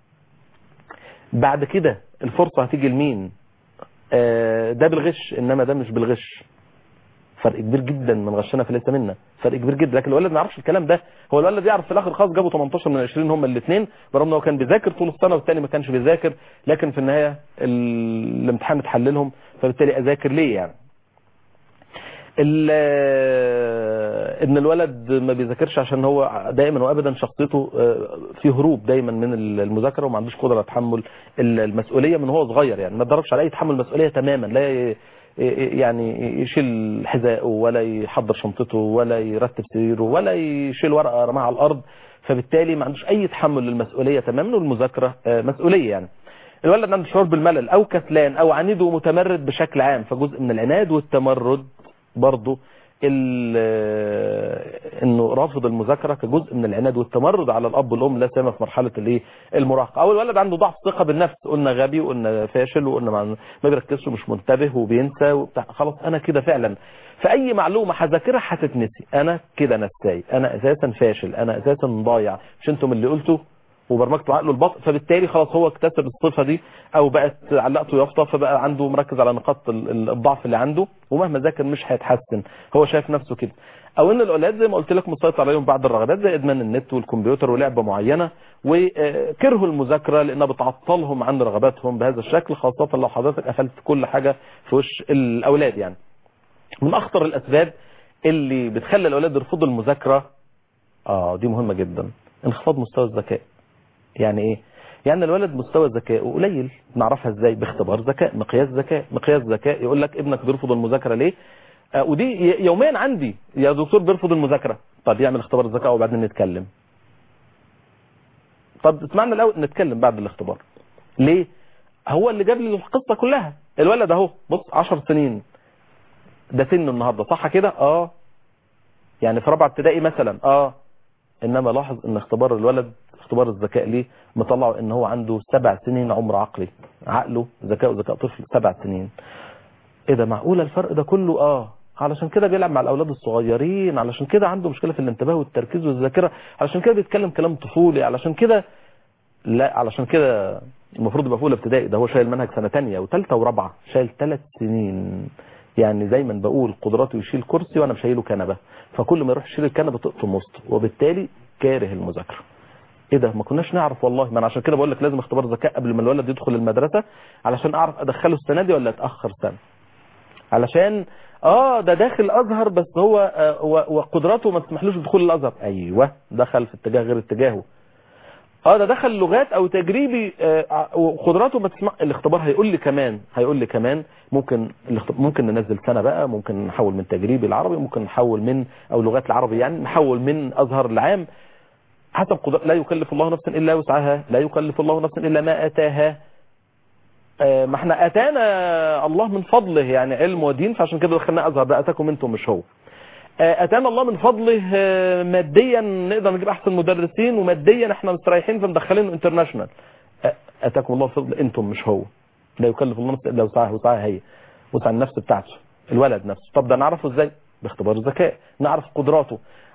بعد كده الفرصه هتيجي لمين آه ده بالغش انما ده مش بالغش فرق كبير جدا من غشنا فليس منا فرق كبير جدا لكن الولد ما يعرفش الكلام ده هو الولد يعرف في الاخر خلاص جابوا 18 من 20 هم الاثنين برغم ان هو كان بيذاكر طول السنه والثاني ما كانش بيذاكر لكن في النهايه ال- الامتحان اتحللهم فبالتالي اذاكر ليه يعني ال- ان الولد ما بيذاكرش عشان هو دائما وابدا شخصيته آه، في هروب دايما من المذاكره وما عندوش قدره على تحمل المسؤوليه من هو صغير يعني ما اتدربش على اي تحمل مسؤوليه تماما لا ي- يعني يشيل حذائه ولا يحضر شنطته ولا يرتب سريره ولا يشيل ورقه رماها على الارض فبالتالي ما عندوش اي تحمل للمسؤوليه تماما والمذاكره آه، مسؤوليه يعني الولد عنده شعور بالملل او كسلان او عنيد ومتمرد بشكل عام فجزء من العناد والتمرد برضه ال- انه رافض المذاكره كجزء من العناد والتمرد على الاب والام لا سيما في مرحله الايه المراهقه او الولد عنده ضعف ثقه بالنفس قلنا غبي وقلنا فاشل وقلنا ما ما بيركزش ومش منتبه وبينسى وبتاع خلاص انا كده فعلا فاي معلومه هذاكرها هتتنسي انا كده نساي انا اساسا فاشل انا اساسا ضايع مش انتم اللي قلتوا وبرمجته عقله البطء فبالتالي خلاص هو اكتسب الصفه دي او بقت علقته يافطه فبقى عنده مركز على نقاط ال- ال- الضعف اللي عنده ومهما ذاكر مش هيتحسن هو شايف نفسه كده او ان الاولاد زي ما قلت لك مسيطر عليهم بعض الرغبات زي ادمان النت والكمبيوتر ولعبه معينه وكرهوا المذاكره لانها بتعطلهم عن رغباتهم بهذا الشكل خاصه لو حضرتك قفلت كل حاجه في وش الاولاد يعني من اخطر الاسباب اللي بتخلي الاولاد يرفضوا المذاكره اه دي مهمه جدا انخفاض مستوى الذكاء يعني ايه يعني الولد مستوى ذكائه قليل نعرفها ازاي باختبار ذكاء مقياس ذكاء مقياس ذكاء يقول لك ابنك بيرفض المذاكره ليه آه ودي ي- يوميا عندي يا دكتور بيرفض المذاكره طب يعمل اختبار الذكاء وبعدين نتكلم طب اسمعنا الاول نتكلم بعد الاختبار ليه هو اللي جاب لي القصه كلها الولد اهو بص 10 سنين ده سنه النهارده صح كده اه يعني في رابعه ابتدائي مثلا اه انما لاحظ ان اختبار الولد اختبار الذكاء ليه مطلعه ان هو عنده سبع سنين عمر عقلي عقله ذكاء ذكاء طفل سبع سنين ايه ده معقوله الفرق ده كله اه علشان كده بيلعب مع الاولاد الصغيرين علشان كده عنده مشكله في الانتباه والتركيز والذاكره علشان كده بيتكلم كلام طفولي علشان كده لا علشان كده المفروض يبقى في اولى ابتدائي ده هو شايل منهج سنه ثانيه وثالثه ورابعه شايل ثلاث سنين يعني دايما بقول قدراته يشيل كرسي وانا مشايله كنبه فكل ما يروح يشيل الكنبه تقطم وسطه وبالتالي كاره المذاكره ايه ده ما كناش نعرف والله ما انا عشان كده بقول لك لازم اختبار ذكاء قبل ما الولد يدخل المدرسه علشان اعرف ادخله السنه دي ولا اتاخر سنه علشان اه ده داخل ازهر بس هو آه و- وقدراته ما تسمحلوش بدخول الازهر ايوه دخل في اتجاه غير اتجاهه اه ده دخل لغات او تجريبي آه وقدراته ما تسمع الاختبار هيقول لي كمان هيقول لي كمان ممكن الاخت- ممكن ننزل سنه بقى ممكن نحول من تجريبي العربي ممكن نحول من او لغات العربي يعني نحول من ازهر العام حسب قدر لا يكلف الله نفسا الا وسعها لا يكلف الله نفسا الا ما اتاها آه، ما احنا اتانا الله من فضله يعني علم ودين فعشان كده دخلنا ازهر ده اتاكم انتم مش هو آه، اتانا الله من فضله آه، ماديا نقدر نجيب احسن مدرسين وماديا احنا مستريحين فمدخلينه انترناشونال آه، اتاكم الله من فضله انتم مش هو لا يكلف الله نفسا الا وسعها وسعها هي وسع النفس بتاعته الولد نفسه طب ده نعرفه ازاي باختبار الذكاء نعرف قدراته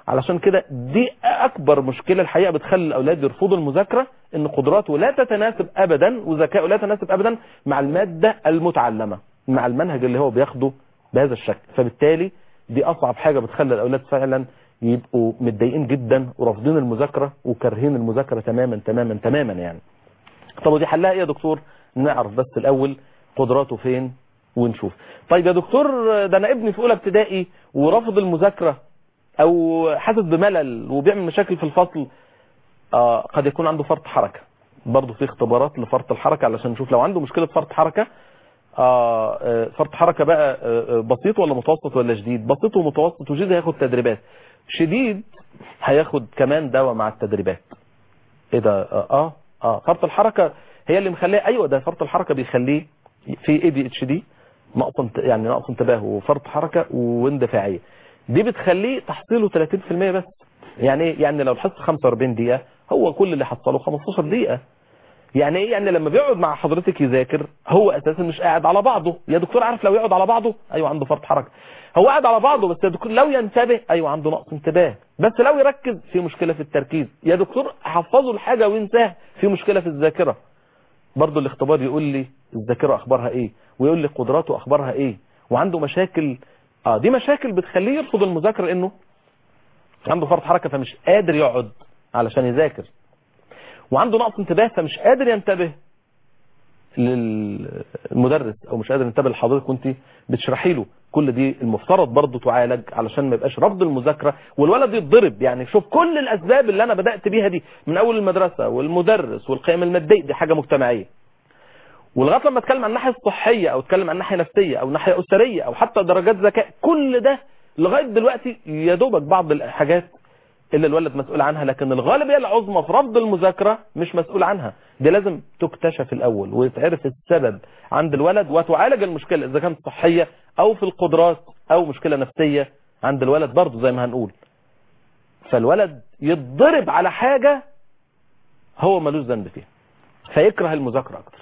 علشان كده دي اكبر مشكله الحقيقه بتخلي الاولاد يرفضوا المذاكره ان قدراته لا تتناسب ابدا وذكائه لا تتناسب ابدا مع الماده المتعلمه مع المنهج اللي هو بياخده بهذا الشكل فبالتالي دي اصعب حاجه بتخلي الاولاد فعلا يبقوا متضايقين جدا ورافضين المذاكره وكارهين المذاكره تماما تماما تماما يعني طب ودي حلها ايه يا دكتور نعرف بس الاول قدراته فين ونشوف طيب يا دكتور ده انا ابني في اولى ابتدائي ورافض المذاكره او حاسس بملل وبيعمل مشاكل في الفصل آه قد يكون عنده فرط حركه برضه في اختبارات لفرط الحركه علشان نشوف لو عنده مشكله فرط حركه آه آه، فرط حركه بقى آه، آه، بسيط ولا متوسط ولا شديد بسيط ومتوسط وشديد هياخد تدريبات شديد هياخد كمان دواء مع التدريبات ايه ده اه اه, آه. فرط الحركه هي اللي مخليه ايوه ده فرط الحركه بيخليه في اي دي اتش دي نقص انت- يعني نقص انتباه وفرط حركه واندفاعيه دي بتخليه تحصيله 30% بس يعني ايه يعني لو الحصه 45 دقيقه هو كل اللي حصله 15 دقيقه يعني ايه يعني لما بيقعد مع حضرتك يذاكر هو اساسا مش قاعد على بعضه يا دكتور عارف لو يقعد على بعضه ايوه عنده فرط حركه هو قاعد على بعضه بس يا دكتور لو ينتبه ايوه عنده نقص انتباه بس لو يركز في مشكله في التركيز يا دكتور حفظه الحاجه وينساها في مشكله في الذاكره برضه الاختبار يقول لي الذاكره اخبارها ايه ويقول لي قدراته اخبارها ايه وعنده مشاكل اه دي مشاكل بتخليه يرفض المذاكره لانه عنده فرط حركه فمش قادر يقعد علشان يذاكر وعنده نقص انتباه فمش قادر ينتبه للمدرس او مش قادر ينتبه لحضرتك وانت بتشرحي له كل دي المفترض برضه تعالج علشان ما يبقاش رفض المذاكره والولد يتضرب يعني شوف كل الاسباب اللي انا بدات بيها دي من اول المدرسه والمدرس والقيم الماديه دي حاجه مجتمعيه ولغايه لما اتكلم عن الناحيه الصحيه او اتكلم عن الناحيه النفسيه او ناحيه اسريه او حتى درجات ذكاء كل ده لغايه دلوقتي يا دوبك بعض الحاجات اللي الولد مسؤول عنها لكن الغالبيه العظمى في رفض المذاكره مش مسؤول عنها دي لازم تكتشف الاول ويتعرف السبب عند الولد وتعالج المشكله اذا كانت صحيه او في القدرات او مشكله نفسيه عند الولد برضه زي ما هنقول فالولد يتضرب على حاجه هو ملوش ذنب فيها فيكره المذاكره اكتر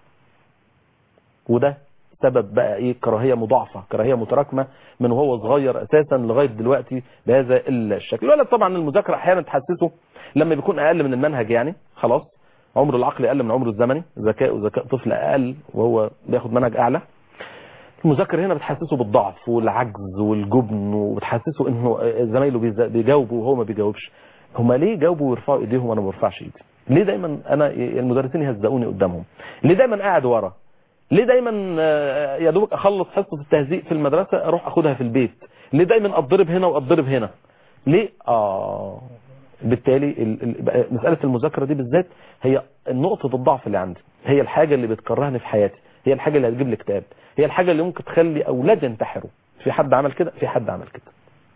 وده سبب بقى ايه كراهيه مضاعفه كراهيه متراكمه من وهو صغير اساسا لغايه دلوقتي بهذا الشكل الولد طبعا المذاكره احيانا تحسسه لما بيكون اقل من المنهج يعني خلاص عمره العقلي اقل من عمره الزمني ذكاء وذكاء طفل اقل وهو بياخد منهج اعلى المذاكره هنا بتحسسه بالضعف والعجز والجبن وبتحسسه انه زمايله بيز- بيجاوبوا وهو ما بيجاوبش هما ليه جاوبوا ويرفعوا ايديهم وانا ما برفعش ايدي ليه دايما انا المدرسين يهزقوني قدامهم ليه دايما قاعد ورا ليه دايما آه، يا دوبك اخلص حصه التهزيء في المدرسه اروح اخدها في البيت ليه دايما اتضرب هنا واتضرب هنا ليه اه بالتالي ال- ال- بقى مساله المذاكره دي بالذات هي نقطه الضعف اللي عندي هي الحاجه اللي بتكرهني في حياتي هي الحاجه اللي هتجيب لي اكتئاب هي الحاجه اللي ممكن تخلي اولادي ينتحروا في حد عمل كده في حد عمل كده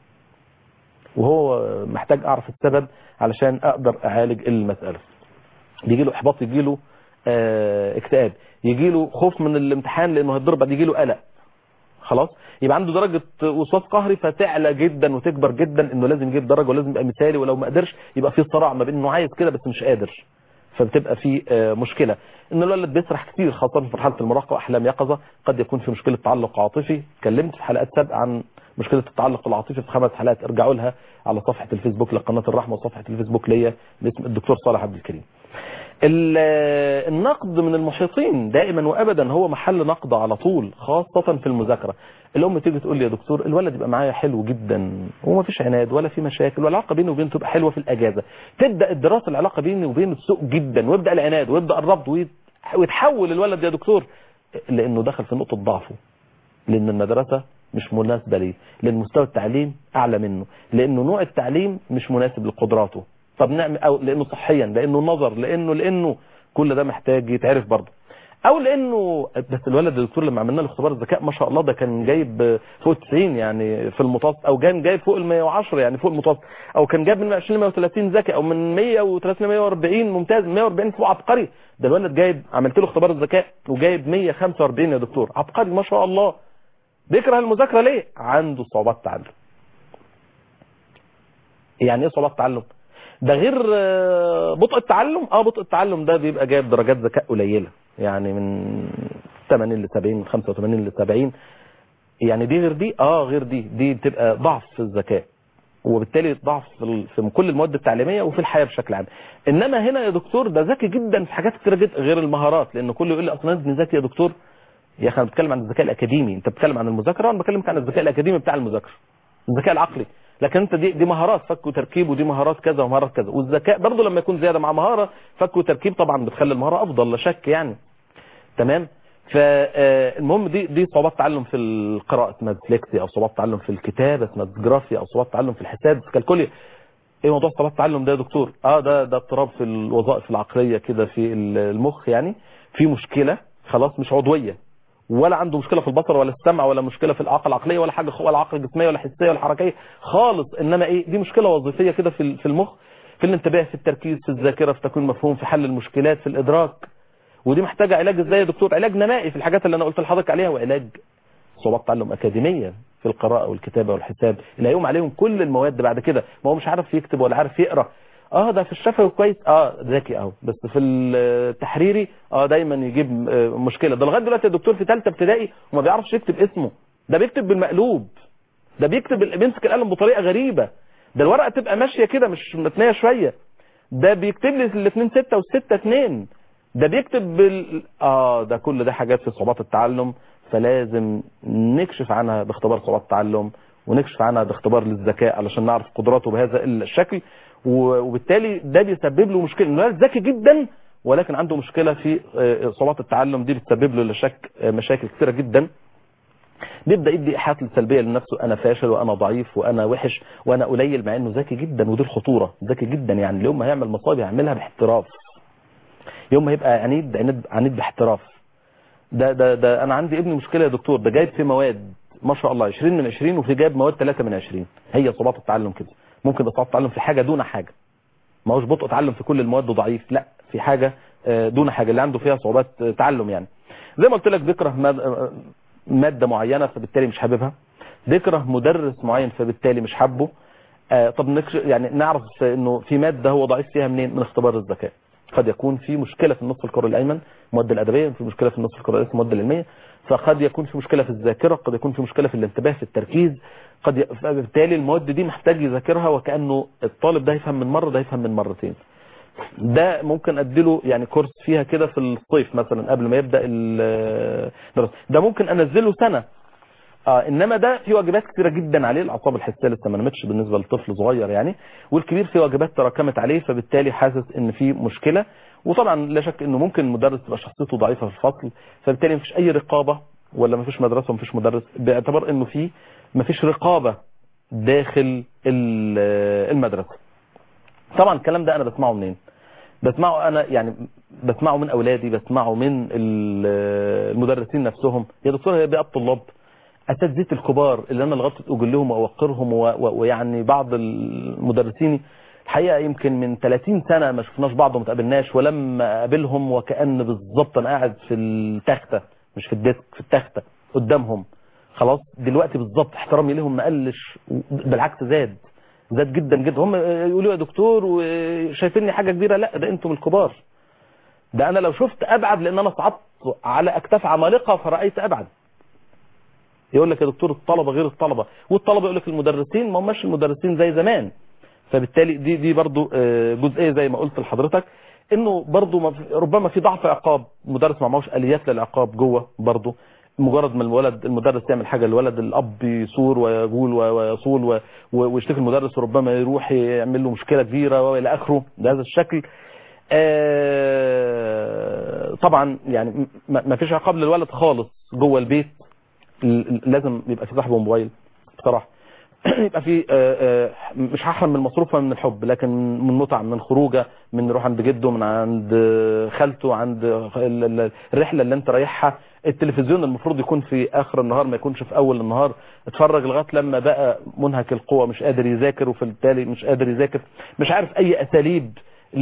وهو محتاج اعرف السبب علشان اقدر اعالج المساله يجي له احباط يجي له آه اكتئاب يجي له خوف من الامتحان لانه هيتضرب بعد يجي له قلق خلاص يبقى عنده درجه وسواس قهري فتعلى جدا وتكبر جدا انه لازم يجيب درجه ولازم يبقى مثالي ولو ما قدرش يبقى في صراع ما بين انه عايز كده بس مش قادر فبتبقى في آه، مشكله ان الولد بيسرح كتير خاصه في مرحله المراهقه واحلام يقظه قد يكون في مشكله تعلق عاطفي اتكلمت في حلقات سابقه عن مشكله التعلق العاطفي في خمس حلقات ارجعوا لها على صفحه الفيسبوك لقناه الرحمه وصفحه الفيسبوك ليا باسم الدكتور صالح عبد الكريم ال- النقد من المحيطين دائما وابدا هو محل نقد على طول خاصة في المذاكرة الام تيجي تقول لي يا دكتور الولد يبقى معايا حلو جدا وما فيش عناد ولا في مشاكل والعلاقة بيني وبينه تبقى حلوة في الاجازة تبدا الدراسة العلاقة بيني وبينه تسوء جدا ويبدا العناد ويبدا الرفض ويت- ويتحول الولد يا دكتور لانه دخل في نقطة ضعفه لان المدرسة مش مناسبة ليه لان مستوى التعليم اعلى منه لانه نوع التعليم مش مناسب لقدراته طب نعمل او لانه صحيا لانه نظر لانه لانه كل ده محتاج يتعرف برضه او لانه بس الولد الدكتور لما عملنا له اختبار الذكاء ما شاء الله ده كان جايب فوق 90 يعني في المتوسط او كان جايب فوق ال 110 يعني فوق المتوسط او كان جايب من 20 ل 130 ذكي او من 130 ل 140 ممتاز 140 فوق عبقري ده الولد جايب عملت له اختبار الذكاء وجايب 145 يا دكتور عبقري ما شاء الله بيكره المذاكره ليه عنده صعوبات تعلم يعني ايه صعوبات تعلم ده غير آه، بطء التعلم اه بطء التعلم ده بيبقى جايب درجات ذكاء قليله يعني من 80 ل 70 من 85 ل 70 يعني دي غير دي اه غير دي دي بتبقى ضعف في الذكاء وبالتالي ضعف في ال- في كل المواد التعليميه وفي الحياه بشكل عام انما هنا يا دكتور ده ذكي جدا في حاجات كتيره جدا غير المهارات لان كله يقول لي اصلا ابني ذكي يا دكتور يا اخي انا بتكلم عن الذكاء الاكاديمي انت بتتكلم عن المذاكره وانا بكلمك عن الذكاء الاكاديمي بتاع المذاكره الذكاء العقلي لكن انت دي دي مهارات فك وتركيب ودي مهارات كذا ومهارات كذا والذكاء برضه لما يكون زياده مع مهاره فك وتركيب طبعا بتخلي المهاره افضل لا شك يعني تمام فالمهم دي دي صعوبات تعلم في القراءه اسمها ديسلكسيا او صعوبات تعلم في الكتابه اسمها ديسجرافيا او صعوبات تعلم في الحساب ديسكالكوليا ايه موضوع صعوبات التعلم ده يا دكتور اه ده ده اضطراب في الوظائف العقليه كده في المخ يعني في مشكله خلاص مش عضويه ولا عنده مشكله في البصر ولا السمع ولا مشكله في الاعاقه العقليه ولا حاجه ولا عقل جسميه ولا حسيه ولا حركيه خالص انما ايه دي مشكله وظيفيه كده في في المخ في الانتباه في التركيز في الذاكره في تكوين مفهوم في حل المشكلات في الادراك ودي محتاجه علاج ازاي يا دكتور علاج نمائي في الحاجات اللي انا قلت لحضرتك عليها وعلاج صعوبات تعلم اكاديميه في القراءه والكتابه والحساب اللي هيقوم عليهم كل المواد بعد كده ما هو مش عارف يكتب ولا عارف يقرا اه ده في الشفوي كويس اه ذكي اهو بس في التحريري اه دايما يجيب آه، مشكله ده لغايه دلوقتي الدكتور في ثالثه ابتدائي وما بيعرفش يكتب اسمه ده بيكتب بالمقلوب ده بيكتب بيمسك القلم بطريقه غريبه ده الورقه تبقى ماشيه كده مش متنيه شويه ده بيكتب لي الاثنين ستة والستة اتنين ده بيكتب بال... اه ده كل ده حاجات في صعوبات التعلم فلازم نكشف عنها باختبار صعوبات التعلم ونكشف عنها باختبار للذكاء علشان نعرف قدراته بهذا الشكل و- وبالتالي ده بيسبب له مشكله انه ذكي جدا ولكن عنده مشكله في آه، صعوبات التعلم دي بتسبب له لا شك آه، مشاكل كثيره جدا بيبدا يدي ايحاءات سلبيه لنفسه انا فاشل وانا ضعيف وانا وحش وانا قليل مع انه ذكي جدا ودي الخطوره ذكي جدا يعني اليوم ما هيعمل مصايب هيعملها باحتراف يوم ما يبقى عنيد عنيد عنيد باحتراف ده ده ده انا عندي ابني مشكله يا دكتور ده جايب في مواد ما شاء الله 20 من 20 وفي جايب مواد 3 من 20 هي صعوبات التعلم كده ممكن يبقى صعوبات التعلم في حاجه دون حاجه ما هوش بطء تعلم في كل المواد ضعيف لا في حاجه آه، دون حاجه اللي عنده فيها صعوبات آه، تعلم يعني زي ما قلت لك بيكره ماد- آه، ماده معينه فبالتالي مش حاببها بيكره مدرس معين فبالتالي مش حابه آه، طب نكش يعني نعرف انه في ماده هو ضعيف فيها منين من اختبار الذكاء قد يكون في مشكله في النصف الكري الايمن المواد الادبيه في مشكله في النصف الكري الايسر المواد العلميه فقد يكون في مشكله في الذاكره قد يكون في مشكله في الانتباه في التركيز قد ي... فبالتالي المواد دي محتاج يذاكرها وكانه الطالب ده يفهم من مره ده يفهم من مرتين ده ممكن اديله يعني كورس فيها كده في الصيف مثلا قبل ما يبدا الدراسه ده ممكن انزله سنه اه انما ده في واجبات كتيره جدا عليه الاعصاب الحسيه لسه ما نمتش بالنسبه لطفل صغير يعني والكبير في واجبات تراكمت عليه فبالتالي حاسس ان في مشكله وطبعا لا شك انه ممكن المدرس تبقى شخصيته ضعيفه في الفصل فبالتالي مفيش اي رقابه ولا مفيش مدرسه ومفيش مدرس باعتبار انه في مفيش رقابه داخل ال- المدرسه طبعا الكلام ده انا بسمعه منين بسمعه انا يعني بسمعه من اولادي بسمعه من ال- المدرسين نفسهم يا دكتور هي بيئه الطلاب اساتذتي الكبار اللي انا لغايه اجلهم واوقرهم و- و- ويعني بعض المدرسين الحقيقه يمكن من 30 سنه ما شفناش بعض وما تقابلناش ولما اقابلهم وكان بالظبط انا قاعد في التخته مش في الديسك في التخته قدامهم خلاص دلوقتي بالظبط احترامي لهم ما قلش بالعكس زاد زاد جدا جدا هم يقولوا يا دكتور وشايفيني حاجه كبيره لا ده انتم الكبار ده انا لو شفت ابعد لان انا صعدت على اكتاف عمالقه فرايت ابعد يقول لك يا دكتور الطلبه غير الطلبه والطلبه يقول لك المدرسين ما هماش المدرسين زي زمان فبالتالي دي دي برضو آه، جزئيه زي ما قلت لحضرتك انه برضو ما في- ربما في ضعف عقاب مدرس ما معهوش اليات للعقاب جوه برضو مجرد ما الولد المدرس يعمل حاجه الولد الاب يثور ويقول ويصول و- و- ويشتكي المدرس وربما يروح يعمل له مشكله كبيره والى اخره بهذا الشكل آه، طبعا يعني ما ما فيش عقاب للولد خالص جوه البيت ل- لازم يبقى في صاحبه موبايل بصراحه يبقى في آه، آه، مش هحرم من المصروف من الحب لكن من متعه من خروجه من نروح عند جده من عند خالته عند ال- ال- الرحله اللي انت رايحها التلفزيون المفروض يكون في اخر النهار ما يكونش في اول النهار اتفرج لغايه لما بقى منهك القوه مش قادر يذاكر وفي التالي مش قادر يذاكر مش عارف اي اساليب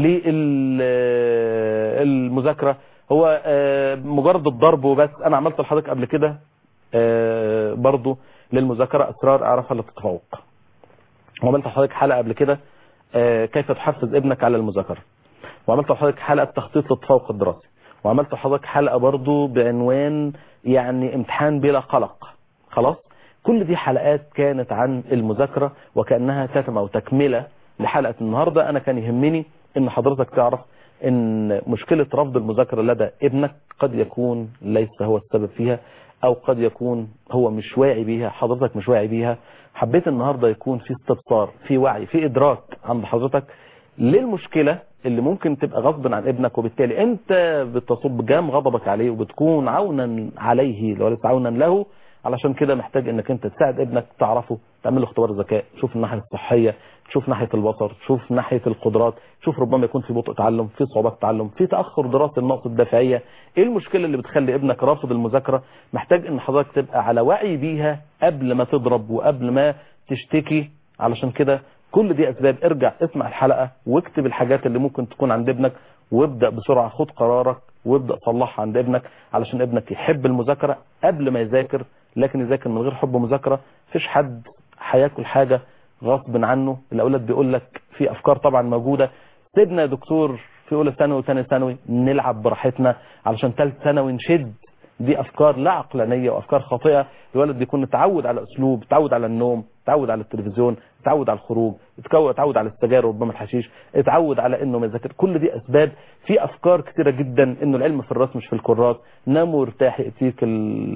للمذاكره هو آه، مجرد الضرب وبس انا عملت لحضرتك قبل كده آه، برضو للمذاكره اسرار اعرفها للتفوق وعملت لحضرتك حلقه قبل كده آه، كيف تحفز ابنك على المذاكره وعملت لحضرتك حلقه تخطيط للتفوق الدراسي وعملت لحضرتك حلقه برضو بعنوان يعني امتحان بلا قلق خلاص كل دي حلقات كانت عن المذاكرة وكأنها تتم أو تكملة لحلقة النهاردة أنا كان يهمني ان حضرتك تعرف ان مشكلة رفض المذاكرة لدى ابنك قد يكون ليس هو السبب فيها او قد يكون هو مش واعي بيها حضرتك مش واعي بيها حبيت النهاردة يكون في استبصار في وعي في ادراك عند حضرتك للمشكلة اللي ممكن تبقى غصب عن ابنك وبالتالي انت بتصب جام غضبك عليه وبتكون عونا عليه وليس عونا له علشان كده محتاج انك انت تساعد ابنك تعرفه تعمل له اختبار ذكاء تشوف الناحيه الصحيه تشوف ناحيه البصر تشوف ناحيه القدرات تشوف ربما يكون في بطء تعلم في صعوبات تعلم في تاخر دراسه النقط الدافعيه ايه المشكله اللي بتخلي ابنك رافض المذاكره محتاج ان حضرتك تبقى على وعي بيها قبل ما تضرب وقبل ما تشتكي علشان كده كل دي اسباب ارجع اسمع الحلقه واكتب الحاجات اللي ممكن تكون عند ابنك وابدا بسرعه خد قرارك وابدا صلحها عند ابنك علشان ابنك يحب المذاكره قبل ما يذاكر لكن يذاكر من غير حب مذاكره مفيش حد هياكل حاجه غصب عنه الاولاد بيقول لك في افكار طبعا موجوده سيبنا يا دكتور في اولى ثانوي وثاني ثانوي نلعب براحتنا علشان ثالث ثانوي نشد دي افكار لا عقلانيه وافكار خاطئه الولد بيكون متعود على اسلوب متعود على النوم متعود على التلفزيون متعود على الخروج اتعود على السجاير وربما الحشيش اتعود على انه ما يذاكر كل دي اسباب في افكار كتيره جدا انه العلم في الراس مش في الكراس نام وارتاح ياتيك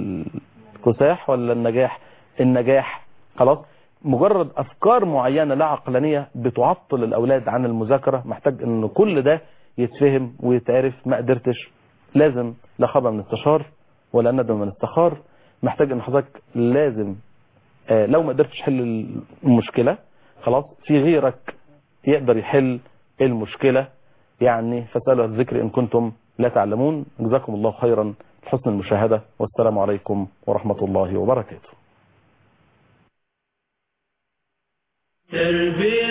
الكساح ولا النجاح النجاح خلاص مجرد افكار معينه لا عقلانيه بتعطل الاولاد عن المذاكره محتاج ان كل ده يتفهم ويتعرف ما قدرتش لازم لا خبر من استشار ولا ندم من استخار محتاج ان حضرتك لازم آه لو ما قدرتش تحل المشكله خلاص في غيرك يقدر يحل المشكله يعني فاسالوا الذكر ان كنتم لا تعلمون جزاكم الله خيرا حسن المشاهده والسلام عليكم ورحمه الله وبركاته تربية